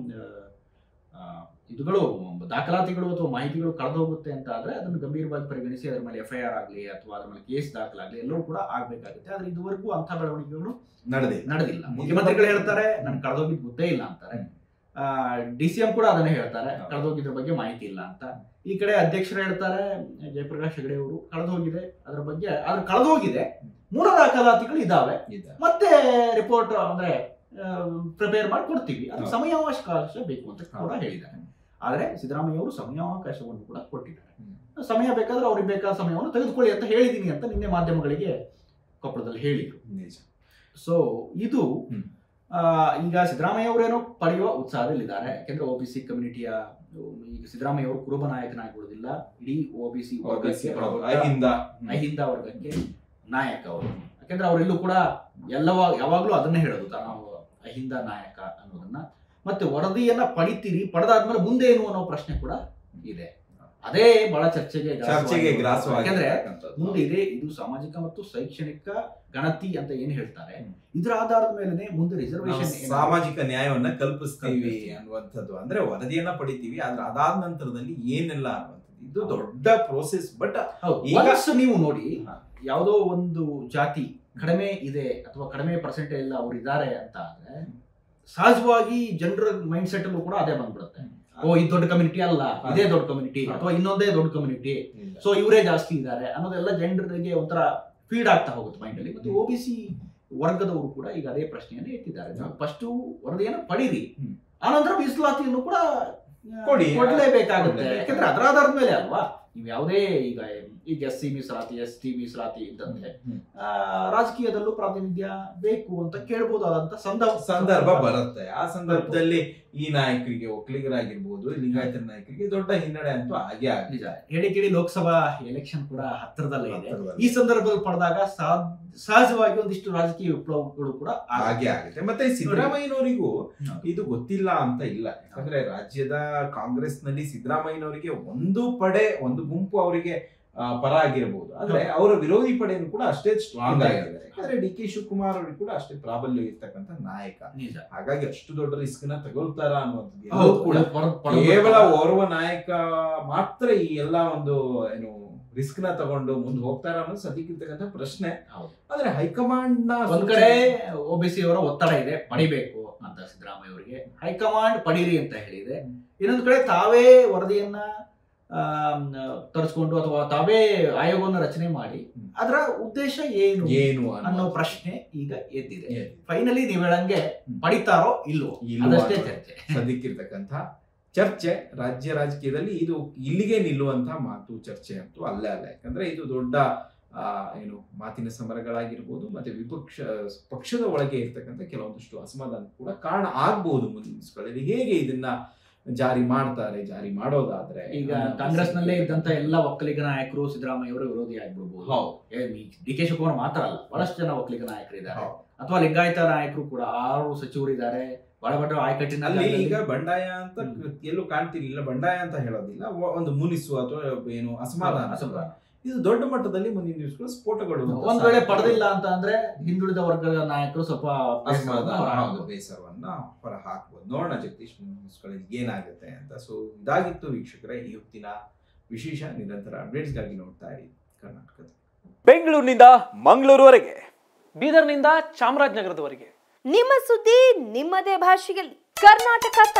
ಆ, ಇದುಗಳು ದಾಖಲಾತಿಗಳು ಅಥವಾ ಮಾಹಿತಿಗಳು ಕಳೆದೋಗುತ್ತೆ ಅಂತ ಆದ್ರೆ ಅದನ್ನು ಗಂಭೀರವಾಗಿ ಪರಿಗಣಿಸಿ ಅದ್ರ ಮೇಲೆ ಎಫ್ ಐ ಆರ್ ಆಗಲಿ ಅಥವಾ ಅದ್ರ ಮೇಲೆ ಕೇಸ್ ದಾಖಲಾಗಲಿ ಎಲ್ಲವೂ ಕೂಡ ಆಗ್ಬೇಕಾಗುತ್ತೆ ಆದ್ರೆ ಇದುವರೆಗೂ ಅಂತ ಬೆಳವಣಿಗೆಗಳು ನಡೆದಿ ನಡೆದಿಲ್ಲ ಮುಖ್ಯಮಂತ್ರಿಗಳು ಹೇಳ್ತಾರೆ ನನ್ಗೆ ಕಳೆದೋಗಿದ್ ಗೊತ್ತೇ ಇಲ್ಲ ಅಂತಾರೆ ಡಿ ಸಿ ಎಂ ಕೂಡ ಅದನ್ನೇ ಹೇಳ್ತಾರೆ ಹೌದು. ಕಳೆದೋಗಿದ್ರ ಬಗ್ಗೆ ಮಾಹಿತಿ ಇಲ್ಲ ಅಂತ ಈ ಕಡೆ ಅಧ್ಯಕ್ಷರು ಹೇಳ್ತಾರೆ ಜಯಪ್ರಕಾಶ್ ಹೆಗಡೆ ಅವರು ಕಳೆದೋಗಿದೆ ಅದ್ರ ಬಗ್ಗೆ ಆದ್ರೆ ಕಳೆದೋಗಿದೆ ಮೂಲ ದಾಖಲಾತಿಗಳು ಇದಾವೆ ಮತ್ತೆ ರಿಪೋರ್ಟ್ ಅಂದ್ರೆ ಪ್ರಿಪೇರ್ ಮಾಡಿ ಕೊಡ್ತೀವಿ ಅದು ಹೌದು. ಸಮಯಾವಕಾಶ ಬೇಕು ಅಂತ ಕೂಡ ಹೌದು. ಹೇಳಿದ್ದಾರೆ ಆದ್ರೆ ಸಿದ್ದರಾಮಯ್ಯ ಅವರು ಸಮಯಾವಕಾಶವನ್ನು ಕೂಡ ಕೊಟ್ಟಿದ್ದಾರೆ ಹ್ಮ್. ಸಮಯ ಬೇಕಾದ್ರೆ ಅವ್ರಿಗೆ ಬೇಕಾದ ಸಮಯವನ್ನು ತೆಗೆದುಕೊಳ್ಳಿ ಅಂತ ಹೇಳಿದೀನಿ ಅಂತ ನಿನ್ನೆ ಮಾಧ್ಯಮಗಳಿಗೆ ಕೊಪ್ಪಳದಲ್ಲಿ ಹೇಳಿದ್ರು ನಿಜ ಸೊ ಇದು ಹ್ಮ್. ಆ, ಈಗ ಸಿದ್ದರಾಮಯ್ಯ ಅವರೇನೋ ಪಡೆಯುವ ಉತ್ಸಾಹದಲ್ಲಿದ್ದಾರೆ ಯಾಕೆಂದ್ರೆ ಒ ಬಿ ಸಿ ಕಮ್ಯುನಿಟಿಯ ಈಗ ಸಿದ್ದರಾಮಯ್ಯ ಅವರು ಕುರುಬ ನಾಯಕನಾಗಿರುವುದಿಲ್ಲ ಇಡೀ ಒ ಬಿ ಸಿ ವರ್ಗಕ್ಕೆ ಒಳಪಟ್ಟ ಅಹಿಂದ ಅಹಿಂದ ವರ್ಗಕ್ಕೆ ನಾಯಕ ಅವರು ಯಾಕೆಂದ್ರೆ ಅವರೆಲ್ಲೂ ಕೂಡ ಎಲ್ಲವ ಯಾವಾಗ್ಲೂ ಅದನ್ನೇ ಹೇಳೋದು ತಾನು ಅಹಿಂದ ನಾಯಕ ಅನ್ನೋದನ್ನ ಮತ್ತೆ ವರದಿಯನ್ನ ಪಡಿತೀರಿ ಪಡೆದಾದ್ಮೇಲೆ ಮುಂದೆ ಏನು ಅನ್ನೋ ಪ್ರಶ್ನೆ ಕೂಡ ಇದೆ ಅದೇ ಬಹಳ ಚರ್ಚೆಗೆ ಚರ್ಚೆಗೆ ಗ್ರಾಸವಾಗಿರೋದು. ಯಾಕೆಂದ್ರೆ ಗ್ರಾಸವಾಗಿರ್ತಕ್ಕಂಥದ್ದು. ಮುಂದೆ ಇದೆ ಇದು ಸಾಮಾಜಿಕ ಮತ್ತು ಶೈಕ್ಷಣಿಕ ಗಣತಿ ಅಂತ ಏನ್ ಹೇಳ್ತಾರೆ ಹ್ಮ್. ಇದರ ಆಧಾರದ ಮೇಲೆ ಮುಂದೆ ನಾವು ರಿಸರ್ವೇಶನ್ ಸಾಮಾಜಿಕ ನ್ಯಾಯವನ್ನ ಕಲ್ಪಿಸ್ತೀವಿ ಕಲ್ಪಿಸ್ತೀವಿ. ಅನ್ನುವಂಥದ್ದು ಅಂದ್ರೆ ವರದಿಯನ್ನ ಪಡಿತೀವಿ ಆದ್ರೆ ಅದಾದ ನಂತರದಲ್ಲಿ ಏನೆಲ್ಲ ಅನ್ನುವಂಥದ್ದು ಇದು ದೊಡ್ಡ ಪ್ರೋಸೆಸ್ ಬಟ್ ಈಗ- ಈಗ ನೀವು ನೋಡಿ ಹಾ. ಯಾವುದೋ ಒಂದು ಜಾತಿ ಕಡಿಮೆ ಇದೆ ಅಥವಾ ಕಡಿಮೆ ಪರ್ಸೆಂಟೇಜ್ ಎಲ್ಲ ಅವ್ರು ಇದ್ದಾರೆ ಅಂತ ಆದ್ರೆ ಸಹಜವಾಗಿ ಜನರ ಮೈಂಡ್ ಸೆಟ್ ಅಲ್ಲೂ ಕೂಡ ಅದೇ ಬಂದ್ಬಿಡುತ್ತೆ ಓ ಇದು ದೊಡ್ಡ ಕಮ್ಯುನಿಟಿ ಅಲ್ಲ ಇದೇ ದೊಡ್ಡ ಕಮ್ಯುನಿಟಿ ಹಾ. ಅಥವಾ ಇನ್ನೊಂದೇ ದೊಡ್ಡ ಕಮ್ಯುನಿಟಿ ಸೊ ಇವರೇ ಜಾಸ್ತಿ ಇದ್ದಾರೆ ಅನ್ನೋದೆಲ್ಲ ಜನರಿಗೆ ಒಂಥರ ಫೀಡ್ ಆಗ್ತಾ ಹೋಗುತ್ತೆ ಮೈಂಡ್ ಅಲ್ಲಿ ಮತ್ತೆ ಒ ಬಿ ಸಿ ವರ್ಗದವರು ಕೂಡ ಈಗ ಅದೇ ಪ್ರಶ್ನೆಯನ್ನು ಎತ್ತಿದ್ದಾರೆ ಹಾ. ಫಸ್ಟ್ ವರದಿಯನ್ನು ಪಡೀರಿ ಹ್ಮ್. ಆನಂತರ ಮೀಸಲಾತಿಯನ್ನು ಕೂಡ ಆ, ಕೊಡಿ. ಕೊಡ್ಲೇಬೇಕಾಗುತ್ತೆ ಕೊಡ್ಲೇಬೇಕು. ಯಾಕಂದ್ರೆ ಅದರ ಆಧಾರದ ಮೇಲೆ ಅಲ್ವಾ ನೀವು ಯಾವುದೇ ಈಗ ಈಗ ಎಸ್ ಸಿ ಮೀಸಲಾತಿ ಎಸ್ ಟಿ ಮೀಸಲಾತಿ ಇದ್ದಂತೆ ಹ್ಮ್. ಆ, ರಾಜಕೀಯದಲ್ಲೂ ಪ್ರಾತಿನಿಧ್ಯ ಬೇಕು ಅಂತ ಕೇಳ್ಬೋದಾದಂತ ಸಂದರ್ಭ ಸಂದರ್ಭ ಬರುತ್ತೆ ಆ ಸಂದರ್ಭದಲ್ಲಿ ಈ ನಾಯಕರಿಗೆ ಒಕ್ಕಲಿಗರಾಗಿರ್ಬೋದು ಲಿಂಗಾಯತರ ನಾಯಕರಿಗೆ ದೊಡ್ಡ ಹಿನ್ನಡೆ ಅಂತೂ ಆಗೇ ಆಗಿದೆ ನಿಜ ಹೇಳಿ ಕೇಳಿ ಲೋಕಸಭಾ ಎಲೆಕ್ಷನ್ ಕೂಡ ಹತ್ತಿರದಲ್ಲೇ ಇದೆ ಹತ್ತಿರದಲ್ಲೇ. ಈ ಸಂದರ್ಭದಲ್ಲಿ ಪಡೆದಾಗ ಸಾ- ಸಹಜವಾಗಿ ಒಂದಿಷ್ಟು ರಾಜಕೀಯ ವಿಪ್ಲವಗಳು ಕೂಡ ಆಗುತ್ತೆ. ಹಾಗೆ ಆಗುತ್ತೆ ಮತ್ತೆ ಸಿದ್ದರಾಮಯ್ಯನವರಿಗೂ ಹೌದು. ಇದು ಗೊತ್ತಿಲ್ಲ ಅಂತ ಇಲ್ಲ ಯಾಕಂದ್ರೆ ರಾಜ್ಯದ ಕಾಂಗ್ರೆಸ್ ನಲ್ಲಿ ಸಿದ್ದರಾಮಯ್ಯನವರಿಗೆ ಒಂದು ಪಡೆ ಒಂದು ಗುಂಪು ಅವರಿಗೆ ಆ, ಪರ ಆಗಿರಬಹುದು ಆದ್ರೆ ಅವರ ವಿರೋಧಿ ಪಡೆಯನ್ನು ಕೂಡ ಅಷ್ಟೇ ಸ್ಟ್ರಾಂಗ್ ಇದೆ. ಆಗಿದ್ದಾರೆ ಯಾಕಂದ್ರೆ ಡಿ ಕೆ ಶಿವಕುಮಾರ್ ಅವರಿಗೆ ಕೂಡ ಅಷ್ಟೇ ಪ್ರಾಬಲ್ಯ ಇರ್ತಕ್ಕಂಥ ನಾಯಕ ನಿಜ ಹಾಗಾಗಿ ಅಷ್ಟು ದೊಡ್ಡ ರಿಸ್ಕ್ ನ ತಗೊಳ್ತಾರ ಅನ್ನುವಂಥದ್ದು ಎಲ್ಲವೂ ಹೌದು ಕೂಡ ಪರ- ಪರ- ಕೇವಲ ಓರ್ವ ನಾಯಕ ಮಾತ್ರ ಈ ಎಲ್ಲಾ ಒಂದು ಏನು ರಿಸ್ಕ್ ನ ತಗೊಂಡು ಮುಂದೆ ಹೋಗ್ತಾರ ಅನ್ನೋದು ಸದ್ಯಕ್ಕಿರ್ತಕ್ಕಂಥ ಪ್ರಶ್ನೆ ಹೌದು. ಆದ್ರೆ ಹೈಕಮಾಂಡ್ ನ ಒಂದ್ ಕಡೆ ಒಬಿಸಿ ಅವರ ಒತ್ತಡ ಇದೆ ಪಡಿಬೇಕು ಅಂತ ಸಿದ್ದರಾಮಯ್ಯ ಅವರಿಗೆ ಹೈಕಮಾಂಡ್ ಪಡೀರಿ ಅಂತ ಹೇಳಿದೆ ಇನ್ನೊಂದ್ ಕಡೆ ತಾವೇ ವರದಿಯನ್ನ ಆಮ್, ತರಿಸ್ಕೊಂಡು ಅಥವಾ ತಾವೇ ಆಯೋಗವನ್ನು ರಚನೆ ಮಾಡಿ ಹ್ಮ್. ಅದರ ಉದ್ದೇಶ ಏನು ಏನು ಅನ್ನೋ ಪ್ರಶ್ನೆ ಈಗ ಎದ್ದಿದೆ ಪ್ರಶ್ನೆ ಫೈನಲಿ ನೀವ್ ಹೇಳಂಗೆ ಹ್ಮ್. ಪಡಿತಾರೋ ಇಲ್ವೋ ಇಲ್ವೋ ಅದಷ್ಟೇ ಅನ್ನೋ ಚರ್ಚೆ ಸದ್ಯಕ್ಕಿರ್ತಕ್ಕಂಥ ಚರ್ಚೆ ರಾಜ್ಯ ರಾಜಕೀಯದಲ್ಲಿ ಇದು ಇಲ್ಲಿಗೆ ನಿಲ್ಲುವಂತ ಮಾತು ಚರ್ಚೆ ಅಂತೂ ಅಲ್ಲೇ ಅಲ್ಲ ಯಾಕಂದ್ರೆ ಇದು ದೊಡ್ಡ ಆ, ಏನು ಮಾತಿನ ಸಮರಗಳಾಗಿರ್ಬೋದು ಮತ್ತೆ ವಿಪಕ್ಷ ಪಕ್ಷದ ಒಳಗೆ ಇರ್ತಕ್ಕಂಥ ಕೆಲವೊಂದಷ್ಟು ಅಸಮಾಧಾನ ಕೂಡ ಕಾರಣ ಆಗ್ಬಹುದು ಮುಂದಿನ ದಿವಸಗಳಲ್ಲಿ ಹೇಗೆ ಇದನ್ನ ಜಾರಿ ಮಾಡ್ತಾರೆ ಜಾರಿ ಮಾಡೋದಾದ್ರೆ ಈಗ ಅನ್ನೋ ಕಾಂಗ್ರೆಸ್ ನಲ್ಲೇ ಪ್ರಶ್ನೆ. ಇದ್ದಂತ ಎಲ್ಲ ಒಕ್ಕಲಿಗ ನಾಯಕರು ಸಿದ್ದರಾಮಯ್ಯ ಅವರ ವಿರೋಧಿ ಆಗ್ಬಿಡ್ಬೋದು ಹೌದು ಡಿ ಕೆ ಶಿವಕುಮಾರ್ ಮಾತ್ರ ಅಲ್ಲ ಬಹಳಷ್ಟು ಜನ ಒಕ್ಕಲಿಗ ನಾಯಕರಿದ್ದಾರೆ ಹೌದು. ಅಥವಾ ಲಿಂಗಾಯತ ನಾಯಕರು ಕೂಡ ಆರು ಸಚಿವರಿದ್ದಾರೆ ಬಹಳ ಬಡ ಆಯಕಟ್ಟಿನ ಅಲ್ಲಿ ಜಾಗದಲ್ಲಿ- ಈಗ ಬಂಡಾಯ ಅಂತ ಹ್ಮ್. ಎಲ್ಲೂ ಕಾಣ್ತಿರ್ಲಿಲ್ಲ ಬಂಡಾಯ ಅಂತ ಹೇಳೋದಿಲ್ಲ ಒ- ಒಂದು ಮುನಿಸು ಅಥವಾ ಏನು ಅಸಮಾಧಾನ ಅಸಮಾಧಾನ. ಇದು ದೊಡ್ಡ ಮಟ್ಟದಲ್ಲಿ ಮುಂದಿನ ದಿವಸಗಳು ಸ್ಫೋಟಗಳು ಅಂತ ಒಂದ್ ವೇಳೆ ಸಾಧ್ಯತೆ ಪಡೆದಿಲ್ಲ ಅಂತ ಅಂದ್ರೆ ಹಿಂದುಳಿದ ವರ್ಗದ ನಾಯಕರು ಸ್ವಲ್ಪ ಅಸಮಾಧಾನ ಬೇಸರವನ್ನ ಹೌದು, ಬೇಸರವನ್ನ ಹೊರ ಹಾಕ್ಬೋದು ನೋಡೋಣ ಜಗದೀಶ್ ಮುಂದಿನ ದಿವಸಗಳಲ್ಲಿ ಏನಾಗುತ್ತೆ ಅಂತ ಸೊ ಇದಾಗಿತ್ತು ವೀಕ್ಷಕರೇ ಈ ಹೊತ್ತಿನ ವಿಶೇಷ ನಿರಂತರ ಅಪ್ಡೇಟ್ಸ್ಗಾಗಿ ನೋಡ್ತಾ ಇರಿ ಕರ್ನಾಟಕದ ಬೆಂಗಳೂರಿನಿಂದ ಮಂಗಳೂರುವರೆಗೆ ಬೀದರ್ನಿಂದ ಚಾಮರಾಜನಗರದವರೆಗೆ ನಿಮ್ಮ ಸುದ್ದಿ ನಿಮ್ಮದೇ ಭಾಷೆಯಲ್ಲಿ ಕರ್ನಾಟಕ